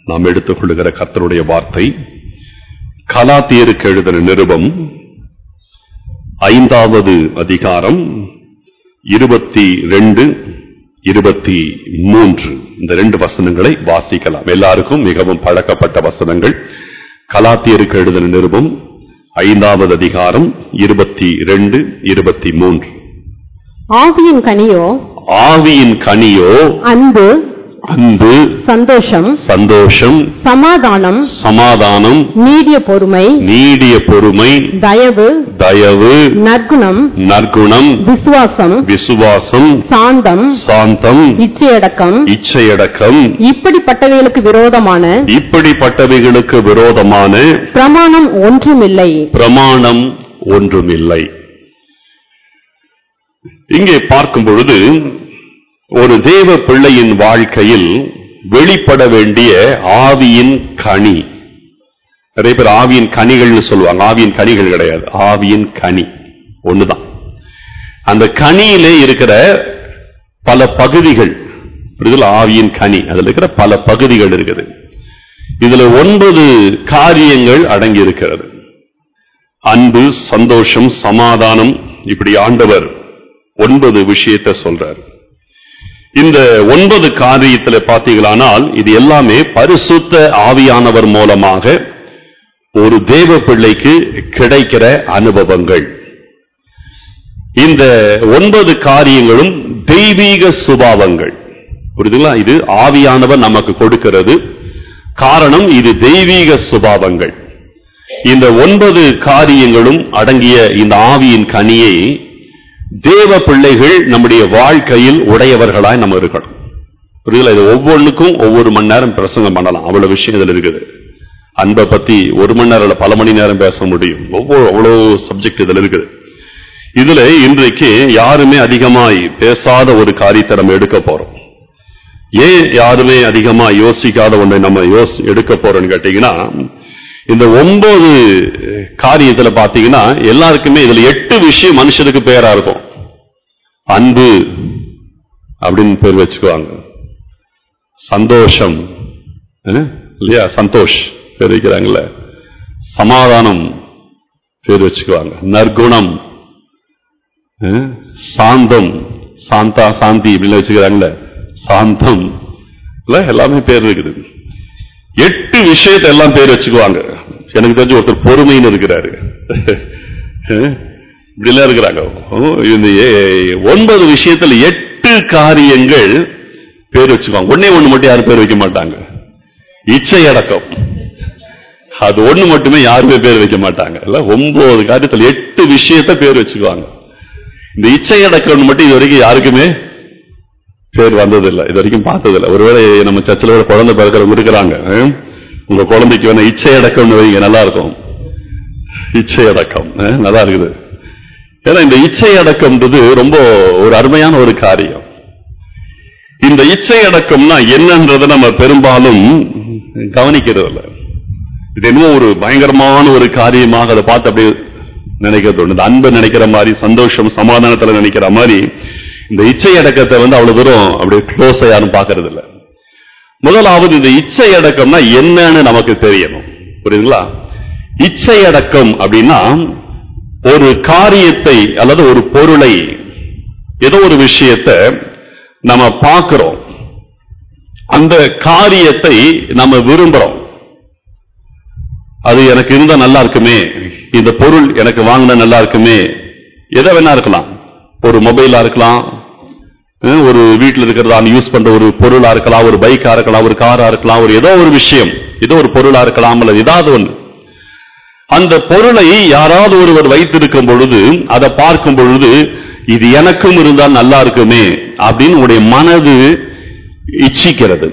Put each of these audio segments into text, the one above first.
நாம் எடுத்துக்கொள்ளுகிற கர்த்தருடைய வார்த்தை கலாத்தியருக்கு எழுதின நிருபம் ஐந்தாவது அதிகாரம் இருபத்தி ரெண்டு இருபத்தி மூன்று இந்த ரெண்டு வசனங்களை வாசிக்கலாம் எல்லாருக்கும் மிகவும் பழக்கப்பட்ட வசனங்கள் கலாத்தியருக்கு எழுதின நிருபம் ஐந்தாவது அதிகாரம் இருபத்தி ரெண்டு இருபத்தி மூன்று ஆவியின் கனியோ ஆவியின் கனியோ அன்பு அன்பு சந்தோஷம் சந்தோஷம் சமாதானம் சமாதானம் நீடிய பொறுமை நீடிய பொறுமை தயவு தயவு நற்குணம் நற்குணம் விசுவாசம் விசுவாசம் சாந்தம் சாந்தம் இச்சையடக்கம் இச்சையடக்கம் இப்படிப்பட்டவைகளுக்கு விரோதமான இப்படிப்பட்டவைகளுக்கு விரோதமான பிரமாணம் ஒன்றுமில்லை பிரமாணம் ஒன்றுமில்லை இங்கே பார்க்கும் பொழுது ஒரு தேவ பிள்ளையின் வாழ்க்கையில் வெளிப்பட வேண்டிய ஆவியின் கனி நிறைய பேர் ஆவியின் கனிகள்னு சொல்லுவாங்க ஆவியின் கனிகள் கிடையாது ஆவியின் கனி ஒண்ணுதான் அந்த கனியிலே இருக்கிற பல பகுதிகள் புரியுதுல? ஆவியின் கனி அதுல இருக்கிற பல பகுதிகள் இருக்குது இதுல ஒன்பது காரியங்கள் அடங்கி இருக்கிறது அன்பு சந்தோஷம் சமாதானம் இப்படி ஆண்டவர் ஒன்பது விஷயத்தை சொல்றார் இந்த ஒன்பது காரியத்துல பார்த்தீங்களானால் இது எல்லாமே பரிசுத்த ஆவியானவர் மூலமாக ஒரு தேவ பிள்ளைக்கு கிடைக்கிற அனுபவங்கள் இந்த ஒன்பது காரியங்களும் தெய்வீக சுபாவங்கள் புரியுதுங்களா இது ஆவியானவர் நமக்கு கொடுக்கிறது காரணம் இது தெய்வீக சுபாவங்கள் இந்த ஒன்பது காரியங்களும் அடங்கிய இந்த ஆவியின் கனியை தேவ பிள்ளைகள் நம்முடைய வாழ்க்கையில் உடையவர்களாய் நம்ம இருக்கணும் புரியுதுல இது ஒவ்வொன்றுக்கும் ஒவ்வொரு மணி நேரம் பிரசங்கம் பண்ணலாம் அவ்வளவு விஷயம் இதுல இருக்குது அன்பை பத்தி ஒரு மணி நேரம் இல்ல பல மணி நேரம் பேச முடியும் ஒவ்வொரு அவ்வளவு சப்ஜெக்ட் இதுல இருக்குது இதுல இன்றைக்கு யாருமே அதிகமாய் பேசாத ஒரு காரியத்தை நம்ம எடுக்க போறோம் ஏன் யாருமே அதிகமா யோசிக்காத ஒன்றை நம்ம யோசி எடுக்க போறோம்னு கேட்டீங்கன்னா இந்த ஒன்பது காரியத்துல பாத்தீங்கன்னா எல்லாருக்குமே இதுல எட்டு விஷயம் மனுஷனுக்கு பேரா இருக்கும் அன்பு அப்படின்னு பேர் வச்சுக்குவாங்க சந்தோஷம் என்ன? இல்லையா சந்தோஷ் பேர் வைக்கிறாங்கல்ல சமாதானம் பேர் வச்சுக்குவாங்க நற்குணம் அஹ், சாந்தம் சாந்தா சாந்தி இப்படிலாம் வச்சுக்கிறாங்கல்ல சாந்தம் இல்ல எல்லாமே பேர் இருக்குது எட்டு விஷயத்தை எல்லாம் பேர் வச்சுக்குவாங்க எனக்கு தெரிஞ்சு ஒருத்தர் பொறுமைன்னு இருக்கிறாரு அஹ், இப்படிலாம் இருக்கிறாங்க ஓ, இந்த ஏ- ஒன்பது விஷயத்துல எட்டு காரியங்கள் பேர் வச்சுக்குவாங்க ஒண்ணே ஒண்ணு மட்டும் யாரும் பேர் வைக்க மாட்டாங்க இச்சை அடக்கம் அது ஒண்ணு மட்டுமே யாருமே பேர் வைக்க மாட்டாங்க இல்ல ஒன்பது காரியத்துல எட்டு விஷயத்தை பேர் வச்சுக்குவாங்க இந்த இச்சை அடக்கம் மட்டும் இது வரைக்கும் யாருக்குமே பேர் வந்ததில்லை இது வரைக்கும் பார்த்ததில்லை ஒருவேளை நம்ம சர்ச்சில் ஒரு குழந்தை பிறக்கிறவங்க இருக்கிறாங்க ஹம்? உங்க குழந்தைக்கு வேணா இச்சை அடக்கம்னு வைங்க நல்லா இருக்கும் இச்சை அடக்கம் ஹம்? நல்லா இருக்குது ஏன்னா இந்த இச்சை அடக்கம்ன்றது ரொம்ப ஒரு அருமையான ஒரு காரியம் இந்த இச்சை அடக்கம்னா என்னன்றதை நம்ம பெரும்பாலும் கவனிக்கிறது இல்லை இது என்னமோ ஒரு பயங்கரமான ஒரு காரியமாக அதை பார்த்து அப்படியே நினைக்கிறது உண்டு. இந்த அன்பை நினைக்கிற மாதிரி சந்தோஷம் சமாதானத்துல நினைக்கிற மாதிரி இந்த இச்சை அடக்கத்தை வந்து அவ்வளவு தூரம் அப்படியே க்ளோஸா யாரும் பார்க்கறது இல்ல முதலாவது இந்த இச்சை அடக்கம்னா என்னன்னு நமக்கு தெரியணும் புரியுதுங்களா இச்சை அடக்கம் அப்படின்னா ஒரு காரியத்தை அல்லது ஒரு பொருளை ஏதோ ஒரு விஷயத்தை நம்ம பார்க்கிறோம் அந்த காரியத்தை நம்ம விரும்புறோம் அது எனக்கு இருந்தா நல்லா இருக்குமே இந்த பொருள் எனக்கு வாங்கினா நல்லா இருக்குமே எதை வேணா இருக்கலாம் ஒரு மொபைலா இருக்கலாம் அஹ் ஒரு வீட்டில் இருக்கிறதா யூஸ் பண்ற ஒரு பொருளா இருக்கலாம் ஒரு பைக்கா இருக்கலாம் ஒரு காரா இருக்கலாம் ஒரு ஏதோ ஒரு விஷயம் ஏதோ ஒரு பொருளா இருக்கலாம் அல்லது ஏதாவது ஒன்று அந்த பொருளை யாராவது ஒருவர் வைத்திருக்கும் பொழுது அதை பார்க்கும் பொழுது இது எனக்கும் இருந்தால் நல்லா இருக்குமே அப்படின்னு உங்களுடைய மனது இச்சிக்கிறது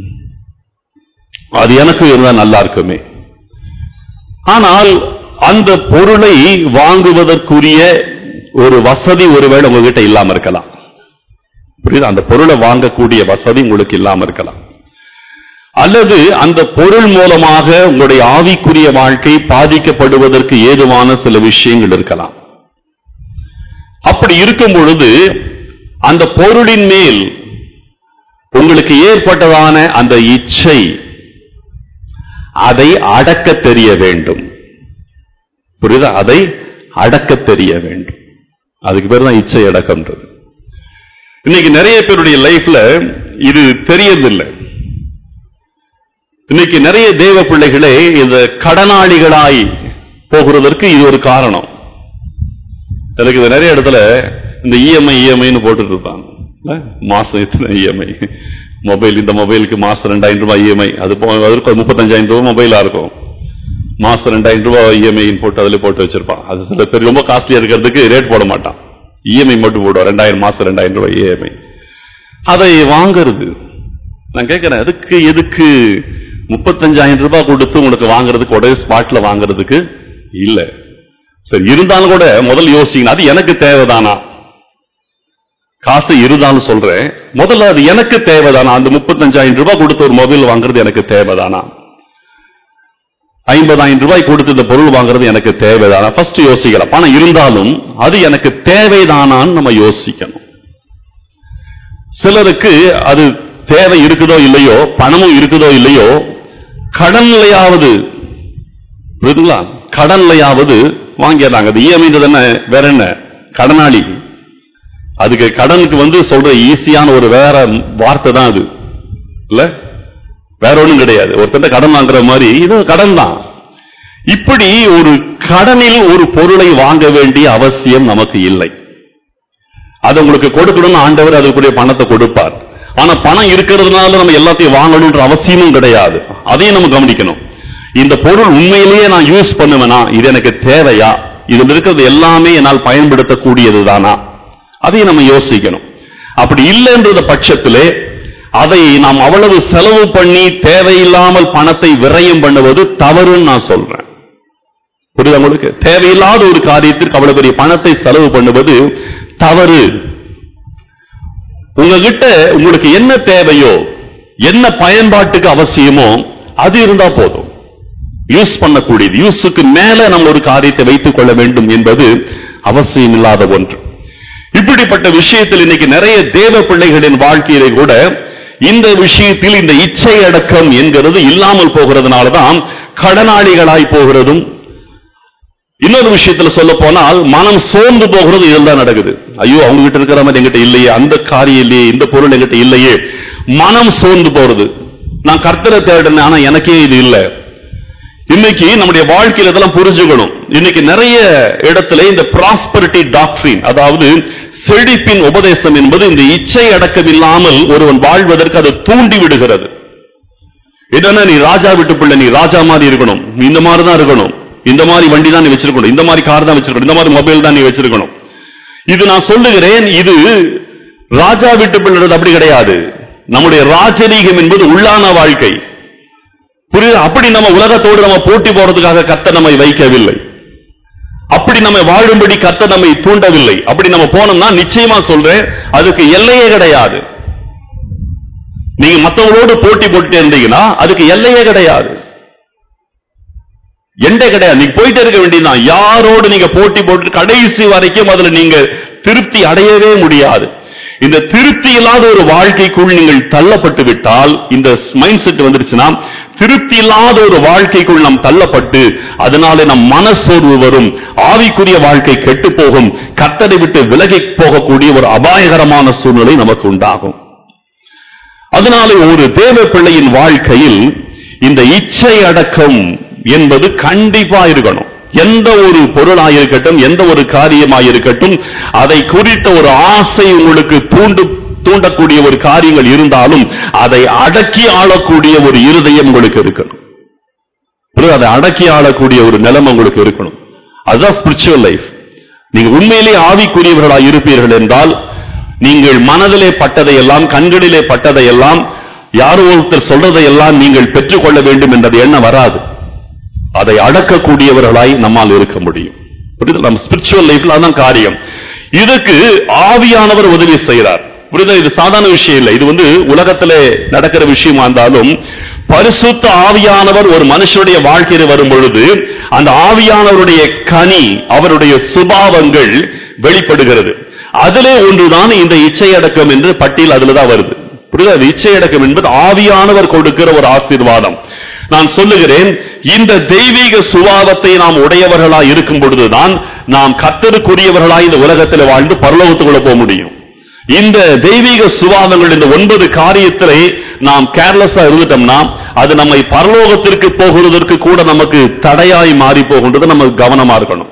அது எனக்கும் இருந்தால் நல்லா இருக்குமே ஆனால் அந்த பொருளை வாங்குவதற்குரிய ஒரு வசதி ஒருவேளை உங்ககிட்ட இல்லாம இருக்கலாம் புரியுது அந்த பொருளை வாங்கக்கூடிய வசதி உங்களுக்கு இல்லாம இருக்கலாம் அல்லது அந்த பொருள் மூலமாக உங்களுடைய ஆவிக்குரிய வாழ்க்கை பாதிக்கப்படுவதற்கு ஏதுவான சில விஷயங்கள் இருக்கலாம் அப்படி இருக்கும் பொழுது அந்த பொருளின் மேல் உங்களுக்கு ஏற்பட்டதான அந்த இச்சை அதை அடக்க தெரிய வேண்டும் புரியுதா அதை அடக்க தெரிய வேண்டும் அதுக்கு பேர் தான் இச்சை அடக்கம்ன்றது இன்னைக்கு நிறைய பேருடைய லைஃப்ல இது தெரியறதில்லை இன்னைக்கு நிறைய தேவ பிள்ளைகளே இந்த கடனாளிகளாய் போகிறதற்கு இது ஒரு காரணம் எனக்கு இது நிறைய இடத்துல இந்த இஎம்ஐ இஎம்ஐன்னு போட்டுட்டு இருப்பாங்க இல்ல? மாசம் இத்தனை இஎம்ஐ மொபைல் இந்த மொபைலுக்கு மாசம் ரெண்டாயிரம் ரூபாய் இஎம்ஐ அது போ அதற்கு முப்பத்தஞ்சாயிரம் ரூபாய் மொபைலா இருக்கும் மாசம் ரெண்டாயிரம் ரூபாய் இஎம்ஐன்னு போட்டு அதுல போட்டு வச்சிருப்பான் அது சில பேர் ரொம்ப காஸ்ட்லியா இருக்கிறதுக்கு ரேட் போட மாட்டான் இஎம்ஐ மட்டும் போடுவோம் ரெண்டாயிரம் மாசம் ரெண்டாயிரம் ரூபாய் இஎம்ஐ அதை வாங்குறது நான் கேட்கிறேன் அதுக்கு எதுக்கு முப்பத்தஞ்சாயிரம் ரூபாய் கொடுத்து உங்களுக்கு வாங்குறதுக்கு உடனே ஸ்பாட்ல வாங்குறதுக்கு இல்ல சரி இருந்தாலும் கூட முதல்ல யோசிக்கணும் அது எனக்கு தேவைதானா காசு இருந்தாலும் சொல்றேன் முதல்ல அது எனக்கு தேவைதானா அந்த முப்பத்தஞ்சாயிரம் ரூபாய் கொடுத்து ஒரு மொபைல் வாங்குறது எனக்கு தேவைதானா ஐம்பதாயிரம் ரூபாய் கொடுத்து இந்த பொருள் வாங்குறது எனக்கு தேவைதானா ஃபர்ஸ்ட் யோசிக்கலாம் பணம் இருந்தாலும் அது எனக்கு தேவைதானான்னு நம்ம யோசிக்கணும் சிலருக்கு அது தேவை இருக்குதோ இல்லையோ பணமும் இருக்குதோ இல்லையோ கடன்லையாவது புரியுதுங்களா கடன்லையாவது வாங்கிடுறாங்க அது இஎம்ஐன்றது என்ன வேற என்ன கடனாளி அதுக்கு கடனுக்கு வந்து சொல்ற ஈஸியான ஒரு வேற வார்த்தை தான் அது இல்ல வேற ஒண்ணும் கிடையாது ஒருத்தர் கடன் வாங்குற மாதிரி இது கடன் தான் இப்படி ஒரு கடனில் ஒரு பொருளை வாங்க வேண்டிய அவசியம் நமக்கு இல்லை அது உங்களுக்கு கொடுக்கணும்னு ஆண்டவர் அதுக்குரிய பணத்தை கொடுப்பார் ஆனா பணம் இருக்கிறதுனால நம்ம எல்லாத்தையும் வாங்கணும்ன்ற அவசியமும் கிடையாது அதையும் நம்ம கவனிக்கணும் இந்த பொருள் உண்மையிலேயே நான் யூஸ் பண்ணுவேனா இது எனக்கு தேவையா இதுல இருக்கிறது எல்லாமே என்னால் பயன்படுத்தக்கூடியது தானா அதையும் நம்ம யோசிக்கணும் அப்படி இல்லைன்றத பட்சத்திலே அதை நாம் அவ்வளவு செலவு பண்ணி தேவையில்லாமல் பணத்தை விரயம் பண்ணுவது தவறுன்னு நான் சொல்றேன் புரியுதா உங்களுக்கு தேவையில்லாத ஒரு காரியத்திற்கு அவ்வளவு பெரிய பணத்தை செலவு பண்ணுவது தவறு உங்ககிட்ட உங்களுக்கு என்ன தேவையோ என்ன பயன்பாட்டுக்கு அவசியமோ அது இருந்தா போதும் யூஸ் பண்ணக்கூடியது யூஸுக்கு மேல நம்ம ஒரு காரியத்தை வைத்துக் கொள்ள வேண்டும் என்பது அவசியம் இல்லாத ஒன்று இப்படிப்பட்ட விஷயத்தில் இன்னைக்கு நிறைய தேவ பிள்ளைகளின் வாழ்க்கையிலே கூட இந்த விஷயத்தில் இந்த இச்சை அடக்கம் என்கிறது இல்லாமல் போகிறதுனாலதான் கடனாளிகளாய் போகிறதும் இன்னொரு விஷயத்துல சொல்ல போனால் மனம் சோர்ந்து போகிறது இதுதான் நடக்குது ஐயோ அவங்க கிட்ட இருக்கிற மாதிரி எங்கிட்ட இல்லையே அந்த காரியம் இல்லையே இந்த பொருள் எங்கிட்ட இல்லையே மனம் சோர்ந்து போறது நான் கர்த்தரை தேடினேன் ஆனா எனக்கே இது இல்லை இன்னைக்கு நம்முடைய வாழ்க்கையில இதெல்லாம் புரிஞ்சுக்கணும் இன்னைக்கு நிறைய இடத்துல இந்த ப்ராஸ்பரிட்டி டாக்டரின் அதாவது செழிப்பின் உபதேசம் என்பது இந்த இச்சை அடக்கம் இல்லாமல் ஒருவன் வாழ்வதற்கு அது தூண்டி விடுகிறது என்னன்னா நீ ராஜா விட்டு பிள்ளை நீ ராஜா மாதிரி இருக்கணும் நீ இந்த மாதிரி தான் இருக்கணும் இந்த மாதிரி வண்டி தான் நீ வச்சிருக்கணும் இந்த மாதிரி கார் தான் வச்சிருக்கணும் இந்த மாதிரி மொபைல் தான் நீ வச்சிருக்கணும் இது நான் சொல்லுகிறேன் இது ராஜா விட்டு பிள்ளைறது அப்படி கிடையாது நம்முடைய ராஜரீகம் என்பது உள்ளான வாழ்க்கை புரியுது அப்படி நம்ம உலகத்தோடு நம்ம போட்டி போறதுக்காக கத்த நம்மை வைக்கவில்லை அப்படி நம்ம வாழும்படி கத்த நம்மை தூண்டவில்லை அப்படி நம்ம போனோம்னா நிச்சயமா சொல்றேன் அதுக்கு எல்லையே கிடையாது நீங்க மத்தவங்களோடு போட்டி போட்டு இருந்தீங்கன்னா அதுக்கு எல்லையே கிடையாது எண்டே கிடையாது நீங்க போயிட்டே இருக்க வேண்டியதுதான் யாரோடு நீங்க போட்டி போட்டு கடைசி வரைக்கும் அதுல நீங்க திருப்தி அடையவே முடியாது இந்த திருப்தி இல்லாத ஒரு வாழ்க்கைக்குள் நீங்கள் தள்ளப்பட்டு விட்டால் இந்த மைண்ட் செட் வந்துருச்சுன்னா திருப்தி இல்லாத ஒரு வாழ்க்கைக்குள் நாம் தள்ளப்பட்டு அதனாலே நம் மனசோர்வு வரும் ஆவிக்குரிய வாழ்க்கை கெட்டு போகும் கத்தரை விட்டு விலகி போகக்கூடிய ஒரு அபாயகரமான சூழ்நிலை நமக்கு உண்டாகும் அதனாலே ஒரு தேவ பிள்ளையின் வாழ்க்கையில் இந்த இச்சை அடக்கம் என்பது கண்டிப்பா இருக்கணும் எந்த ஒரு பொருளாயிருக்கட்டும் எந்த ஒரு காரியமாயிருக்கட்டும் அதை குறித்த ஒரு ஆசை உங்களுக்கு தூண்டு தூண்டக்கூடிய ஒரு காரியங்கள் இருந்தாலும் அதை அடக்கி ஆளக்கூடிய ஒரு இருதயம் உங்களுக்கு இருக்கணும் புரியுதா? அதை அடக்கி ஆளக்கூடிய ஒரு நிலைமை உங்களுக்கு இருக்கணும் அதுதான் ஸ்பிரிச்சுவல் லைஃப் நீங்க உண்மையிலே ஆவிக்குரியவர்களாய் இருப்பீர்கள் என்றால் நீங்கள் மனதிலே பட்டதையெல்லாம் கண்களிலே பட்டதையெல்லாம் யாரோ ஒருத்தர் சொல்றதையெல்லாம் நீங்கள் பெற்றுக்கொள்ள வேண்டும் என்ற எண்ணம் வராது அதை அடக்கக்கூடியவர்களாய் நம்மால் இருக்க முடியும் புரியுது நம்ம ஸ்பிரிச்சுவல் லைஃப்ல அதான் காரியம் இதுக்கு ஆவியானவர் உதவி செய்கிறார் புரியுதா இது சாதாரண விஷயம் இல்லை இது வந்து உலகத்திலே நடக்கிற விஷயமா இருந்தாலும் பரிசுத்த ஆவியானவர் ஒரு மனுஷனுடைய வாழ்க்கையில வரும் பொழுது அந்த ஆவியானவருடைய கனி அவருடைய சுபாவங்கள் வெளிப்படுகிறது அதிலே ஒன்றுதான் இந்த இச்சை அடக்கம் என்று பட்டியல் அதுல தான் வருது புரியுதா இது இச்சை அடக்கம் என்பது ஆவியானவர் கொடுக்கிற ஒரு ஆசீர்வாதம் நான் சொல்லுகிறேன் இந்த தெய்வீக சுபாவத்தை நாம் உடையவர்களாய் இருக்கும் பொழுதுதான் நாம் கத்தருக்குரியவர்களாய் இந்த உலகத்தில் வாழ்ந்து பரலோகத்துக்குள்ள போக முடியும் இந்த தெய்வீக சுபாவங்கள் இந்த ஒன்பது காரியத்திலே நாம் கேர்லெஸ்ஸா இருந்துட்டோம்னா அது நம்மை பரலோகத்திற்கு போகிறதற்கு கூட நமக்கு தடையாய் மாறி போகின்றது நமக்கு கவனமா இருக்கணும்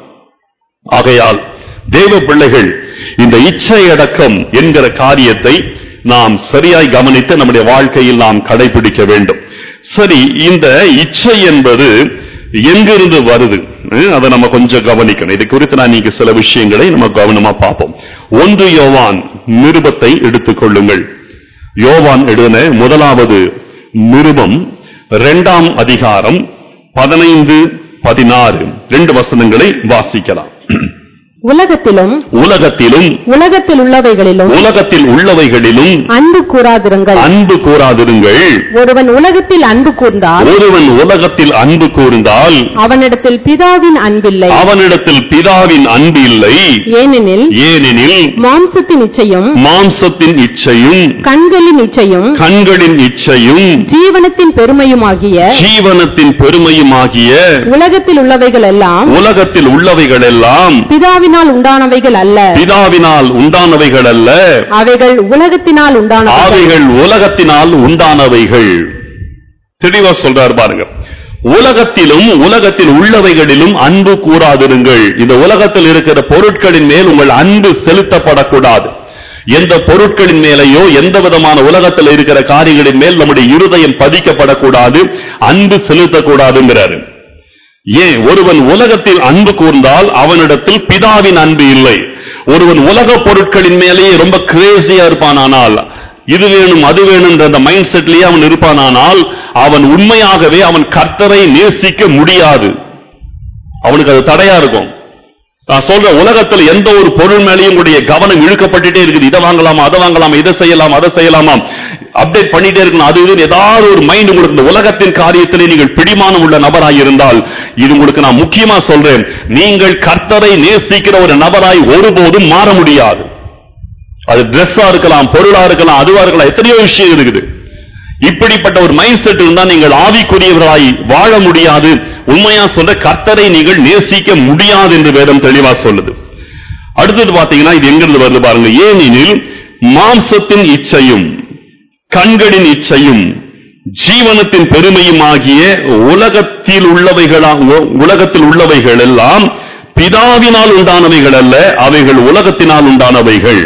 ஆகையால் தேவ பிள்ளைகள் இந்த இச்சை அடக்கம் என்கிற காரியத்தை நாம் சரியாய் கவனித்து நம்முடைய வாழ்க்கையில் நாம் கடைபிடிக்க வேண்டும் சரி இந்த இச்சை என்பது எங்கிருந்து வருது அஹ், அதை நம்ம கொஞ்சம் கவனிக்கணும் இது குறித்து நான் நீங்க சில விஷயங்களை நம்ம கவனமா பார்ப்போம் ஒன்று யோவான் நிருபத்தை எடுத்துக்கொள்ளுங்கள் யோவான் எழுதின முதலாவது நிருபம் இரண்டாம் அதிகாரம் பதினைந்து பதினாறு ரெண்டு வசனங்களை வாசிக்கலாம் உலகத்திலும் உலகத்திலும் உலகத்தில் உள்ளவைகளிலும் உலகத்தில் உள்ளவைகளிலும் அன்பு கூறாதிருங்கள் அன்பு கூறாதிருங்கள் ஒருவன் உலகத்தில் அன்பு கூர்ந்தால் ஒருவன் உலகத்தில் அன்பு கூர்ந்தால் அவனிடத்தில் பிதாவின் அன்பில்லை அவனிடத்தில் பிதாவின் அன்பு இல்லை ஏனெனில் ஏனெனில் மாம்சத்தின் இச்சையும் மாம்சத்தின் இச்சையும் கண்களின் இச்சையும் கண்களின் இச்சையும் ஜீவனத்தின் பெருமையுமாகிய ஜீவனத்தின் பெருமையுமாகிய உலகத்தில் உள்ளவைகள் எல்லாம் உலகத்தில் உள்ளவைகளெல்லாம் பிதாவினால் உண்டானவைகள் அல்ல பிதாவினால் உண்டானவைகள் அல்ல அவைகள் உலகத்தினால் உண்டானவைகள் ஆவைகள் உலகத்தினால் உண்டானவைகள் தெளிவா சொல்றார் பாருங்க உலகத்திலும் உலகத்தில் உள்ளவைகளிலும் அன்பு கூறாதிருங்கள் இந்த உலகத்தில் இருக்கிற பொருட்களின் மேல் உங்கள் அன்பு செலுத்தப்படக்கூடாது எந்த பொருட்களின் மேலேயோ எந்த விதமான உலகத்தில் இருக்கிற காரியங்களின் மேல் நம்முடைய இருதயம் பதிக்கப்படக்கூடாது அன்பு செலுத்தக்கூடாதுங்கிறாரு ஏன் ஒருவன் உலகத்தில் அன்பு கூர்ந்தால் அவனிடத்தில் பிதாவின் அன்பு இல்லை ஒருவன் உலக பொருட்களின் மேலேயே ரொம்ப கிரேசியா இருப்பானானால் இது வேணும் அது வேணும் அந்த மைண்ட் செட்லயே அவன் இருப்பானானால் அவன் உண்மையாகவே அவன் கர்த்தரை நேசிக்க முடியாது அவனுக்கு அது தடையா இருக்கும் நான் சொல்றேன் உலகத்தில் எந்த ஒரு பொருள் மேலேயும் உங்களுடைய கவனம் இழுக்கப்பட்டுட்டே இருக்குது இதை வாங்கலாமா அதை வாங்கலாமா இதை செய்யலாமா அதை செய்யலாமா அப்டேட் பண்ணிட்டே இருக்கணும் அது இது ஏதாவது ஒரு மைண்ட் உங்களுக்கு இந்த உலகத்தின் காரியத்திலே நீங்கள் பிடிமானம் உள்ள நபராய் இருந்தால் இது உங்களுக்கு நான் முக்கியமா சொல்றேன் நீங்கள் கர்த்தரை நேசிக்கிற ஒரு நபராய் ஒருபோதும் மாற முடியாது அது Dress-ஆ இருக்கலாம் பொருளா இருக்கலாம் அதுவா இருக்கலாம் எத்தனையோ விஷயம் இருக்குது இப்படிப்பட்ட ஒரு மைண்ட் செட் இருந்தா நீங்கள் ஆவிக்குரியவர்களாய் வாழ முடியாது உண்மையா சொல்ற கர்த்தரை நீங்கள் நேசிக்க முடியாது என்று வேதம் தெளிவா சொல்லுது அடுத்தது பாத்தீங்கன்னா இது எங்கிருந்து வருது பாருங்க ஏனெனில் மாம்சத்தின் இச்சையும் கண்களின் இச்சையும் ஜீவனத்தின் பெருமையுமாகிய உலகத்தில் உள்ளவைகளா உ- உலகத்தில் உள்ளவைகள் எல்லாம் பிதாவினால் உண்டானவைகள் அல்ல அவைகள் உலகத்தினால் உண்டானவைகள்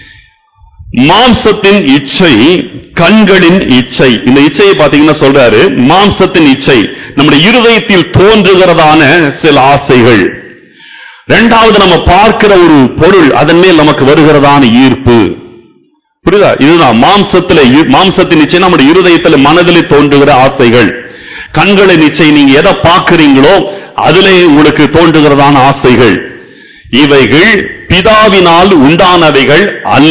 மாம்சத்தின் இச்சை கண்களின் இச்சை இந்த இச்சையை பாத்தீங்கன்னா சொல்றாரு மாம்சத்தின் இச்சை நம்முடைய இருதயத்தில் தோன்றுகிறதான சில ஆசைகள் இரண்டாவது நம்ம பார்க்கிற ஒரு பொருள் அதன் மேல் நமக்கு வருகிறதான ஈர்ப்பு புரியுதா இதுதான் மாம்சத்துல இ- மாம்சத்தின் நிச்சயம் நம்முடைய இருதயத்துல மனதிலே தோன்றுகிற ஆசைகள் கண்களின் நிச்சயம் நீங்க எதை பார்க்கிறீங்களோ அதிலே உங்களுக்கு தோன்றுகிறதான ஆசைகள் இவைகள் பிதாவினால் உண்டானவைகள் அல்ல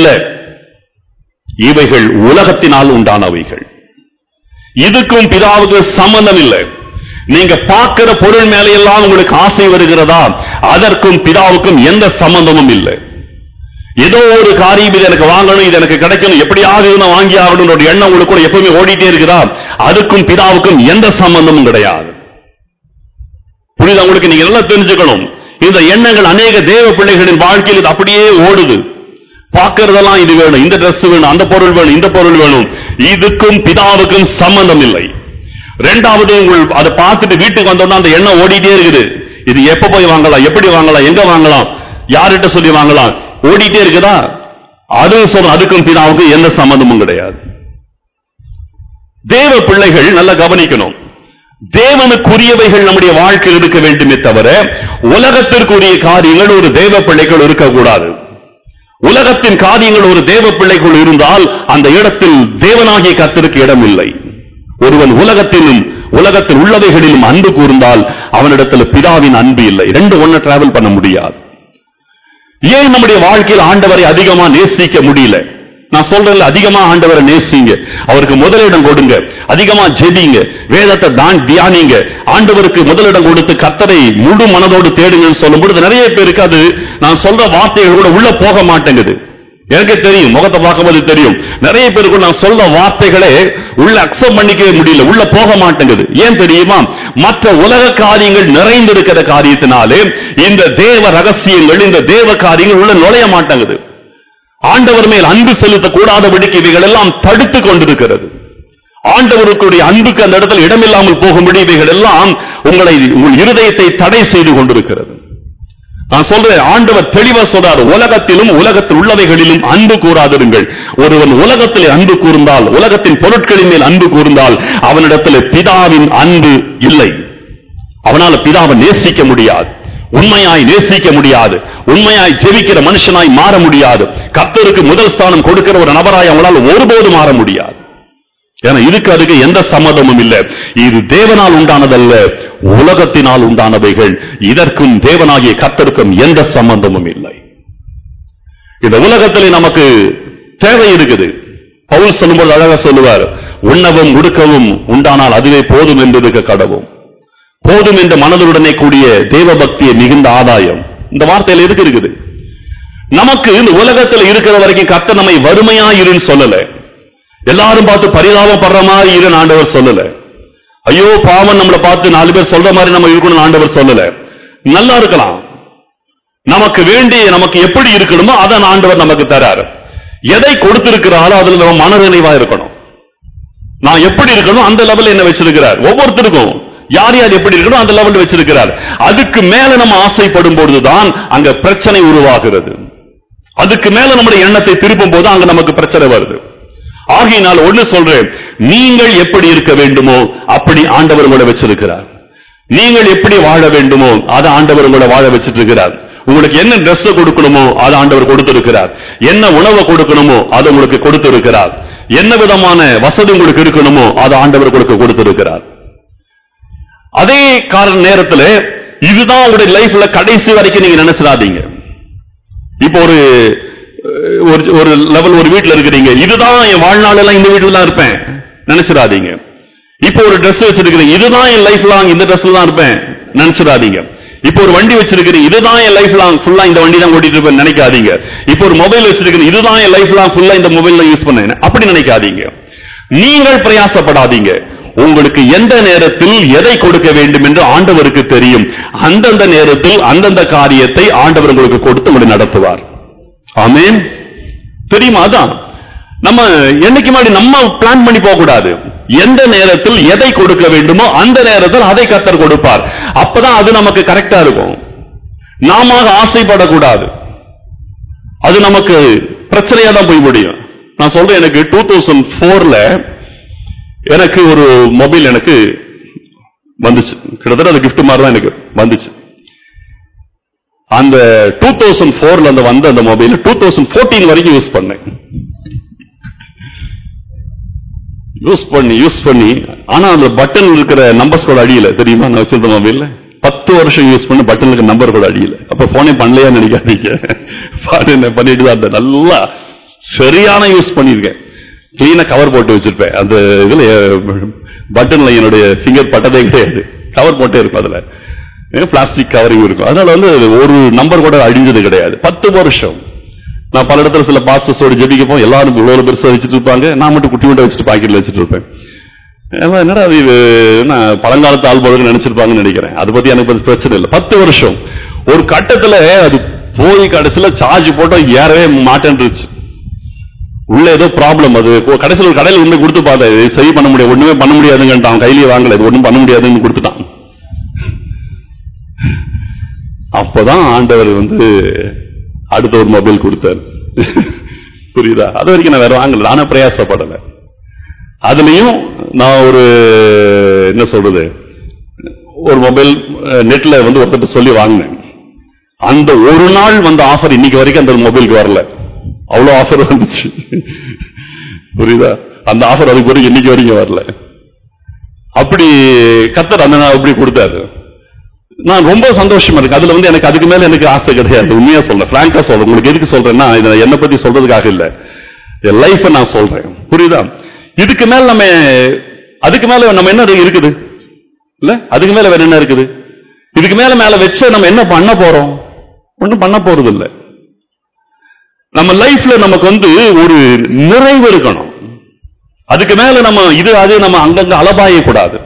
இவைகள் உலகத்தினால் உண்டானவைகள் இதுக்கும் பிதாவுக்கு சம்பந்தம் இல்லை நீங்க பார்க்கிற பொருள் மேலையெல்லாம் உங்களுக்கு ஆசை வருகிறதா அதற்கும் பிதாவுக்கும் எந்த சம்பந்தமும் இல்லை ஏதோ ஒரு காரியம் இது எனக்கு வாங்கணும் இது எனக்கு கிடைக்கணும் எப்படியாவது இது நான் வாங்கி ஆகணும் ஒரு எண்ணம் உங்களுக்குள்ள எப்பவுமே ஓடிட்டே இருக்குதா அதுக்கும் பிதாவுக்கும் எந்த சம்பந்தமும் கிடையாது புரியுதா உங்களுக்கு நீங்க நல்லா தெரிஞ்சுக்கணும் இந்த எண்ணங்கள் அநேக தேவ பிள்ளைகளின் வாழ்க்கையில் இது அப்படியே ஓடுது பார்க்கறதெல்லாம் இது வேணும் இந்த Dress வேணும் அந்த பொருள் வேணும் இந்த பொருள் வேணும் இதுக்கும் பிதாவுக்கும் சம்பந்தம் இல்லை ரெண்டாவது உங்கள் அதை பார்த்துட்டு வீட்டுக்கு வந்தோம்னா அந்த எண்ணம் ஓடிட்டே இருக்குது இது எப்ப போய் வாங்கலாம் எப்படி வாங்கலாம் எங்க வாங்கலாம் யார்கிட்ட சொல்லி வாங்கலாம் ஓடிட்டே இருக்குதா அது சொல்ற அதுக்கும் பிதாவுக்கும் எந்த சம்பந்தமும் கிடையாது தேவ பிள்ளைகள் நல்லா கவனிக்கணும் தேவனுக்குரியவைகள் நம்முடைய வாழ்க்கையில் இருக்க வேண்டுமே தவிர உலகத்திற்குரிய காரியங்கள் ஒரு தேவ பிள்ளைகள் இருக்கக்கூடாது உலகத்தின் காரியங்கள் ஒரு தேவ பிள்ளைக்குள் இருந்தால் அந்த இடத்தில் தேவனாகிய கர்த்தருக்கு இடம் இல்லை ஒருவன் உலகத்திலும் உலகத்தில் உள்ளவைகளிலும் அன்பு கூர்ந்தால் அவனிடத்தில் பிதாவின் அன்பு இல்லை ரெண்டு ஒண்ணு டிராவல் பண்ண முடியாது ஏன் நம்முடைய வாழ்க்கையில் ஆண்டவரை அதிகமா நேசிக்க முடியல நான் சொல்றேன்ல அதிகமா ஆண்டவரை நேசிங்க அவருக்கு முதலிடம் கொடுங்க அதிகமா ஜெபிங்க வேதத்தை தான் தியானிங்க ஆண்டவருக்கு முதலிடம் கொடுத்து கத்தரை முழு மனதோடு தேடுங்கன்னு சொல்லும் பொழுது நிறைய பேருக்கு அது நான் சொல்ற வார்த்தைகள் கூட உள்ள போக மாட்டேங்குது எனக்கே தெரியும் முகத்தை பார்க்கும்போது தெரியும் நிறைய பேருக்கு நான் சொல்ல வார்த்தைகளே உள்ள அக்செப்ட் பண்ணிக்கவே முடியல உள்ள போக மாட்டேங்குது ஏன் தெரியுமா மற்ற உலக காரியங்கள் நிறைந்திருக்கிற காரியத்தினாலே இந்த தேவ ரகசியங்கள் இந்த தேவ காரியங்கள் உள்ள நுழைய மாட்டேங்குது ஆண்டவர் மேல் அன்பு செலுத்த கூடாதபடிக்கு இவைகள் எல்லாம் தடுத்து கொண்டிருக்கிறது ஆண்டவருக்குடைய அன்புக்கு அந்த இடத்துல இடமில்லாமல் போகும்படி இவைகள் எல்லாம் உங்களை உங்கள் இருதயத்தை தடை செய்து கொண்டிருக்கிறது நான் சொல்றேன் ஆண்டவர் தெளிவா சொல்றார் உலகத்திலும் உலகத்தில் உள்ளவைகளிலும் அன்பு கூறாதிருங்கள் ஒருவன் உலகத்தில் அன்பு கூர்ந்தால் உலகத்தின் பொருட்களின் மேல் அன்பு கூர்ந்தால் அவனிடத்தில் பிதாவின் அன்பு இல்லை அவனால பிதாவை நேசிக்க முடியாது உண்மையாய் நேசிக்க முடியாது உண்மையாய் ஜெபிக்கிற மனுஷனாய் மாற முடியாது கர்த்தருக்கு முதல் ஸ்தானம் கொடுக்கிற ஒரு நபராய் அவங்களால் ஒருபோதும் மாற முடியாது ஏன்னா இதுக்கு அதுக்கு எந்த சம்மதமும் இல்லை இது தேவனால் உண்டானதல்ல உலகத்தினால் உண்டானவைகள் இதற்கும் தேவனாகிய கர்த்தருக்கும் எந்த சம்பந்தமும் இல்லை இந்த உலகத்திலே நமக்கு தேவை இருக்குது பவுல் சொல்லும்போது அழகா சொல்லுவார் உண்ணவும் உடுக்கவும் உண்டானால் அதுவே போதும் என்பதுக்கு கடவும் போதும் என்ற மனதுடனே கூடிய தேவ பக்தியை மிகுந்த ஆதாயம் இந்த வார்த்தையில எதுக்கு இருக்குது நமக்கு இந்த உலகத்துல இருக்கிற வரைக்கும் கர்த்தர் நம்மை வறுமையா இருன்னு சொல்லல எல்லாரும் பார்த்து பரிதாபப்படுற மாதிரி இருன்னு ஆண்டவர் சொல்லல ஐயோ பாவம் நம்மளை பார்த்து நாலு பேர் சொல்ற மாதிரி நம்ம இருக்கணும்னு ஆண்டவர் சொல்லல நல்லா இருக்கலாம் நமக்கு வேண்டிய நமக்கு எப்படி இருக்கணுமோ அதை ஆண்டவர் நமக்கு தராரு எதை கொடுத்திருக்கிறாரோ அதுல நம்ம மனநிறைவா இருக்கணும் நான் எப்படி இருக்கணும் அந்த லெவல்ல என்ன வச்சிருக்கிறார் ஒவ்வொருத்தருக்கும் யார் யார் எப்படி இருக்கணும் அந்த லெவல்ல வச்சிருக்கிறார் அதுக்கு மேல நம்ம ஆசைப்படும் பொழுதுதான் அங்க பிரச்சனை உருவாகிறது அதுக்கு மேல நம்முடைய எண்ணத்தை திருப்பும் போது அங்க நமக்கு பிரச்சனை வருது ஆகையினால் ஒண்ணு சொல்றேன் நீங்கள் எப்படி இருக்க வேண்டுமோ அப்படி ஆண்டவர் உங்களை வச்சிருக்கிறார் நீங்கள் எப்படி வாழ வேண்டுமோ அதை ஆண்டவர் உங்களை வாழ வச்சிட்டு இருக்கிறார் உங்களுக்கு என்ன Dress கொடுக்கணுமோ அதை ஆண்டவர் கொடுத்திருக்கிறார் என்ன உணவை கொடுக்கணுமோ அதை உங்களுக்கு கொடுத்திருக்கிறார் என்ன விதமான வசதி உங்களுக்கு இருக்கணுமோ அதை ஆண்டவர் உங்களுக்கு கொடுத்திருக்கிறார் அதே கால நேரத்துல இதுதான் உங்களுடைய லைஃப்ல கடைசி வரைக்கும் நீங்க நினைச்சிடாதீங்க இப்போ ஒரு அஹ், ஒரு ஒரு லெவல் ஒரு வீட்ல இருக்கிறீங்க இதுதான் என் வாழ்நாள் எல்லாம் இந்த வீட்டுல தான் இருப்பேன் நினைச்சிடாதீங்க இப்போ ஒரு Dress வச்சிருக்கிறீங்க இதுதான் என் லைஃப் லாங் இந்த ட்ரெஸ்ல தான் இருப்பேன் நினைச்சிடாதீங்க இப்போ ஒரு வண்டி வச்சிருக்கிறீங்க இதுதான் என் லைஃப் லாங் ஃபுல்லா இந்த வண்டி தான் ஓட்டிட்டு இருப்பேன் நினைக்காதீங்க இப்போ ஒரு மொபைல் வச்சிருக்கிறீங்க இதுதான் என் லைஃப் லாங் ஃபுல்லா இந்த மொபைல் யூஸ் பண்ணேன் அப்படி நினைக்காதீங்க நீங்கள் பிரயாசப்படாதீங்க உங்களுக்கு எந்த நேரத்தில் எதை கொடுக்க வேண்டும் என்று ஆண்டவருக்கு தெரியும் அந்தந்த நேரத்தில் அந்தந்த காரியத்தை ஆண்டவர் உங்களுக்கு கொடுத்து உங்களை நடத்துவார் ஆமென் தெரியுமா அதான் நம்ம என்னைக்கு முன்னாடி நம்ம பிளான் பண்ணி போக கூடாது எந்த நேரத்தில் எதை கொடுக்க வேண்டுமோ அந்த நேரத்தில் அதை கத்தர் கொடுப்பார் அப்பதான் அது நமக்கு கரெக்டா இருக்கும் நாம ஆசைப்படக்கூடாது அது நமக்கு பிரச்சனையா தான் போய் முடியும் நான் சொல்றேன் எனக்கு டூ தௌசண்ட் போர்ல எனக்கு ஒரு மொபைல் எனக்கு வந்துச்சு கிட்டத்தட்ட அது gift மாதிரி தான் எனக்கு வந்துச்சு அந்த டூ தௌசண்ட் போர்ல அந்த வந்த அந்த மொபைல் டூ தௌசண்ட் ஃபோர்டீன் வரைக்கும் யூஸ் பண்ணேன் யூஸ் பண்ணி யூஸ் பண்ணி ஆனா அந்த பட்டன் இருக்கிற நம்பர்ஸ் கூட அடியில தெரியுமா நான் வச்சிருந்த மொபைல்ல பத்து வருஷம் யூஸ் பண்ண பட்டன் இருக்க நம்பர் கூட அடியில அப்ப போனே பண்ணலையா நினைக்காதீங்க பாருங்க பண்ணிட்டு தான் இருந்தேன். நல்லா சரியான யூஸ் பண்ணிருக்கேன் கிளீனா கவர் போட்டு வச்சிருப்பேன் அந்த இதுல பட்டன்ல என்னுடைய ஃபிங்கர் பட்டதே கிடையாது கவர் போட்டே இருக்கும் அதுல பிளாஸ்டிக் கவரிங் இருக்கும் அதனால வந்து ஒரு நம்பர் கூட அழிஞ்சது கிடையாது பத்து வருஷம் நான் பல இடத்துல சில பாஸ்டர்ஸோட ஜெபிக்க போ எல்லாரும் இவ்வளவு பெருசா வச்சுட்டு இருப்பாங்க நான் மட்டும் குட்டி மட்டும் வச்சுட்டு பாக்கெட்ல வச்சுட்டு இருப்பேன் ஏம்மா, என்னடா அது இது நான் பழங்காலத்து ஆள் போல நினைச்சிருப்பாங்கன்னு நினைக்கிறேன் அதை பத்தி எனக்கு பெருசு பிரச்சனை இல்லை பத்து வருஷம் ஒரு கட்டத்துல அது போய் கடைசியில சார்ஜ் போட்டா ஏறவே மாட்டேன்ருச்சு உள்ள ஏதோ ப்ராப்ளம் அது கொ- கடைசியில் ஒரு கடையில் உண்மை கொடுத்து பார்த்தேன் இது சரி பண்ண முடியாது ஒண்ணுமே பண்ண முடியாதுங்கன்ட்டான் அவன் கையிலேயே வாங்கல இது ஒண்ணும் பண்ண முடியாதுன்னு கொடுத்துட்டான் அப்பதான் ஆண்டவர் வந்து அடுத்த ஒரு மொபைல் கொடுத்தாரு புரியுதா அது வரைக்கும் நான் வேற வாங்கல நானே பிரயாசப்படல அதுலயும் நான் ஒரு என்ன சொல்றது ஒரு மொபைல் நெட்ல வந்து ஒருத்தர் சொல்லி வாங்கினேன் அந்த ஒரு நாள் வந்த ஆஃபர் இன்னைக்கு வரைக்கும் அந்த மொபைலுக்கு வரல அவ்வளவு ஆஃபர் வந்துச்சு புரியுதா அந்த ஆஃபர் அதுக்கு வரைக்கும் இன்னைக்கு வரைக்கும் வரல அப்படி கத்தர் அந்த நாள் அப்படி கொடுத்தாரு நான் ரொம்ப சந்தோஷமா இருக்கு அதுல வந்து எனக்கு அதுக்கு மேல எனக்கு ஆசை கிடையாது உண்மையா சொல்றேன் பிராங்கா சொல்றேன் உங்களுக்கு எதுக்கு சொல்றேன்னா இதை என்னை பத்தி சொல்றதுக்காக இல்ல என் லைஃப நான் சொல்றேன் புரியுதா இதுக்கு மேல நம்ம அதுக்கு மேல நம்ம என்ன இருக்குது இல்ல அதுக்கு மேல வேற என்ன இருக்குது இதுக்கு மேல மேல வச்சு நம்ம என்ன பண்ண போறோம் ஒண்ணும் பண்ண போறது இல்ல நம்ம லைஃப்ல நமக்கு வந்து ஒரு நிறைவு இருக்கணும் அதுக்கு மேல நம்ம இது அது நம்ம அங்கங்க அலபாய கூடாது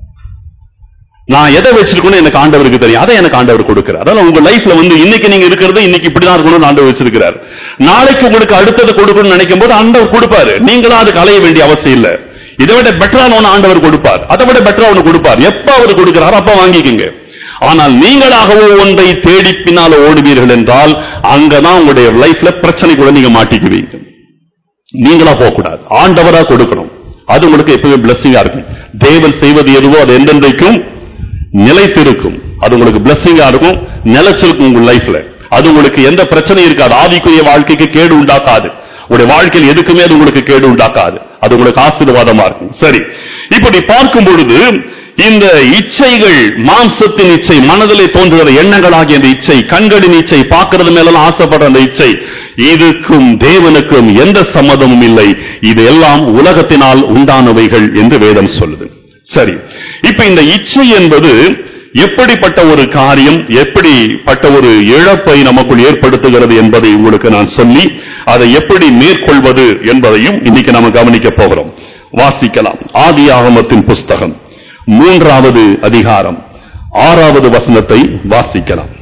நான் எதை வச்சிருக்கணும் எனக்கு ஆண்டவருக்கு தெரியும் அதை எனக்கு ஆண்டவர் கொடுக்கிறார் அதனால உங்க லைஃப்ல வந்து இன்னைக்கு நீங்க இருக்கிறது இன்னைக்கு இப்படிதான் இருக்கணும்னு ஆண்டவர் வச்சிருக்கிறார் நாளைக்கு உங்களுக்கு அடுத்தது கொடுக்கணும்னு நினைக்கும் போது ஆண்டவர் கொடுப்பாரு நீங்களும் அதுக்கு அலைய வேண்டிய அவசியம் இல்ல இதை விட பெட்டரான ஒண்ணு ஆண்டவர் கொடுப்பார் அதை விட பெட்டரா ஒண்ணு கொடுப்பார் எப்ப அவர் கொடுக்கிறாரோ அப்ப வாங்கிக்கங்க ஆனால் நீங்களாகவோ ஒன்றை தேடி பின்னால ஓடுவீர்கள் என்றால் அங்கதான் உங்களுடைய லைஃப்ல பிரச்சனை கூட நீங்க மாட்டிக்குவீங்க நீங்களா போக கூடாது ஆண்டவரா கொடுக்கணும் அது உங்களுக்கு எப்பவுமே பிளஸ்ஸிங்கா இருக்கும் தேவன் செய்வது எதுவோ அது எந்தெந்தைக்கும் நிலைத்திருக்கும் அது உங்களுக்கு பிளஸ்ஸிங்கா இருக்கும் நிலைச்சிருக்கும் உங்க லைஃப்ல அது உங்களுக்கு எந்த பிரச்சனையும் இருக்காது ஆவிக்குரிய வாழ்க்கைக்கு கேடு உண்டாக்காது உங்களுடைய வாழ்க்கையில் எதுக்குமே அது உங்களுக்கு கேடு உண்டாக்காது அது உங்களுக்கு ஆசீர்வாதமா இருக்கும் சரி இப்படி பார்க்கும் பொழுது இந்த இச்சைகள் மாம்சத்தின் இச்சை மனதிலே தோன்றுகிற எண்ணங்களாகிய அந்த இச்சை கண்களின் இச்சை பார்க்கறது மேலாம் ஆசைப்படுற அந்த இச்சை இதுக்கும் தேவனுக்கும் எந்த சம்மதமும் இல்லை இது எல்லாம் உலகத்தினால் உண்டானவைகள் என்று வேதம் சொல்லுது சரி இப்ப இந்த இச்சை என்பது எப்படிப்பட்ட ஒரு காரியம் எப்படிப்பட்ட ஒரு இழப்பை நமக்குள் ஏற்படுத்துகிறது என்பதை உங்களுக்கு நான் சொல்லி அதை எப்படி மேற்கொள்வது என்பதையும் இன்னைக்கு நாம கவனிக்க போகிறோம் வாசிக்கலாம் ஆதி ஆகமத்தின் புஸ்தகம் மூன்றாவது அதிகாரம் ஆறாவது வசனத்தை வாசிக்கலாம்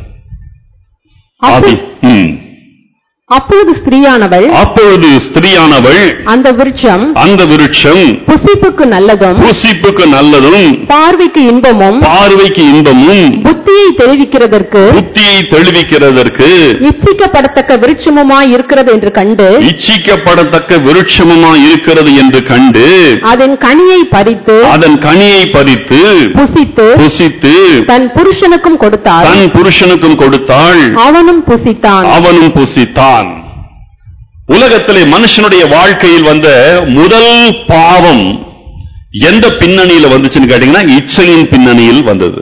ஆதி ம். அப்பொழுது ஸ்திரீயானவள் அப்பொழுது ஸ்திரியானவள் அந்த விருட்சம் அந்த விருட்சம் புசிப்புக்கு நல்லதும் புசிப்புக்கு நல்லதும் பார்வைக்கு இன்பமும் பார்வைக்கு இன்பமும் புத்தியை தெரிவிக்கிறதற்கு புத்தியை தெளிவிக்கிறதற்கு இச்சிக்கப்படத்தக்க விருட்சமுமாய் இருக்கிறது என்று கண்டு இச்சிக்கப்படத்தக்க விருட்சமுமா இருக்கிறது என்று கண்டு அதன் கனியை பறித்து அதன் கனியை பறித்து புசித்து புசித்து தன் புருஷனுக்கும் கொடுத்தாள் தன் புருஷனுக்கும் கொடுத்தாள் அவனும் புசித்தான் அவனும் புசித்தான் உலகத்திலே மனுஷனுடைய வாழ்க்கையில் வந்த முதல் பாவம் எந்த பின்னணியில வந்துச்சுன்னு கேட்டீங்கன்னா இச்சையின் பின்னணியில் வந்தது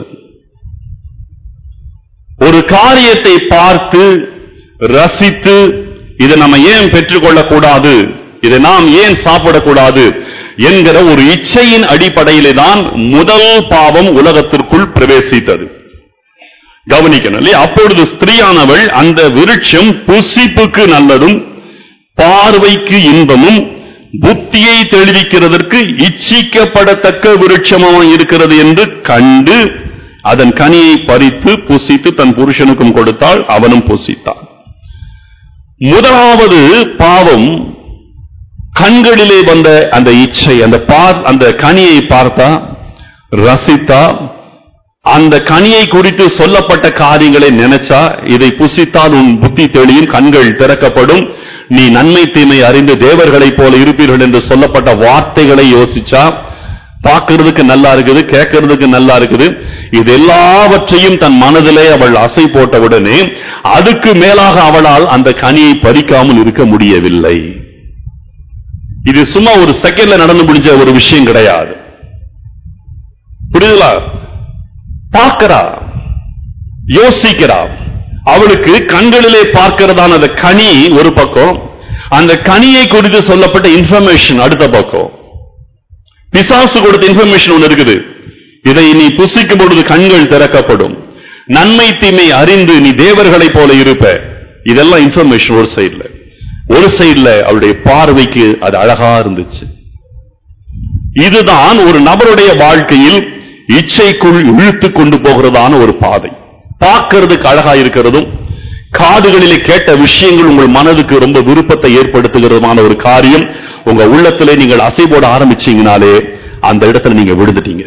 ஒரு காரியத்தை பார்த்து ரசித்து இதை நம்ம ஏன் பெற்றுக்கொள்ளக் கூடாது இதை நாம் ஏன் சாப்பிடக்கூடாது என்கிற ஒரு இச்சையின் அடிப்படையிலே தான் முதல் பாவம் உலகத்திற்குள் பிரவேசித்தது கவனிக்கணும் இல்லையா அப்பொழுது ஸ்திரீயானவள் அந்த விருட்சம் புசிப்புக்கு நல்லதும் பார்வைக்கு இன்பமும் புத்தியை தெளிவிக்கிறதற்கு இச்சிக்கப்படத்தக்க விருட்சமாய் இருக்கிறது என்று கண்டு அதன் கனியை பறித்து புசித்து தன் புருஷனுக்கும் கொடுத்தாள் அவனும் புசித்தான் முதலாவது பாவம் கண்களிலே வந்த அந்த இச்சை அந்த பார் அந்த கனியை பார்த்தா ரசித்தா அந்த கனியை குறித்து சொல்லப்பட்ட காரியங்களை நினைச்சா இதை புசித்தால் உன் புத்தி தெளியும் கண்கள் திறக்கப்படும் நீ நன்மை தீமை அறிந்து தேவர்களைப் போல இருப்பீர்கள் என்று சொல்லப்பட்ட வார்த்தைகளை யோசிச்சா பார்க்கிறதுக்கு நல்லா இருக்குது கேட்கறதுக்கு நல்லா இருக்குது இது எல்லாவற்றையும் தன் மனதிலே அவள் அசை போட்டவுடனே அதுக்கு மேலாக அவளால் அந்த கனியை பறிக்காமல் இருக்க முடியவில்லை இது சும்மா ஒரு செகண்ட்ல நடந்து முடிஞ்ச ஒரு விஷயம் கிடையாது புரியுதுங்களா பார்க்கிறா யோசிக்கிறா அவளுக்கு கண்களிலே பார்க்கிறதான அந்த கனி ஒரு பக்கம் அந்த கனியை குறித்து சொல்லப்பட்ட இன்ஃபர்மேஷன் அடுத்த பக்கம் பிசாசு கொடுத்த இன்ஃபர்மேஷன் ஒன்று இருக்குது இதை நீ புசிக்கும் பொழுது கண்கள் திறக்கப்படும் நன்மை தீமை அறிந்து நீ தேவர்களைப் போல இருப்ப இதெல்லாம் இன்ஃபர்மேஷன் ஒரு சைடுல ஒரு சைடுல அவளுடைய பார்வைக்கு அது அழகா இருந்துச்சு இதுதான் ஒரு நபருடைய வாழ்க்கையில் இச்சைக்குள் இழுத்து கொண்டு போகிறதான ஒரு பாதை பார்க்கிறதுக்கு அழகா இருக்கிறதும் காதுகளிலே கேட்ட விஷயங்கள் உங்கள் மனதுக்கு ரொம்ப விருப்பத்தை ஏற்படுத்துகிறதுமான ஒரு காரியம் உங்க உள்ளத்திலே நீங்கள் அசை போட ஆரம்பிச்சீங்கனாலே அந்த இடத்துல நீங்க விழுந்துட்டீங்க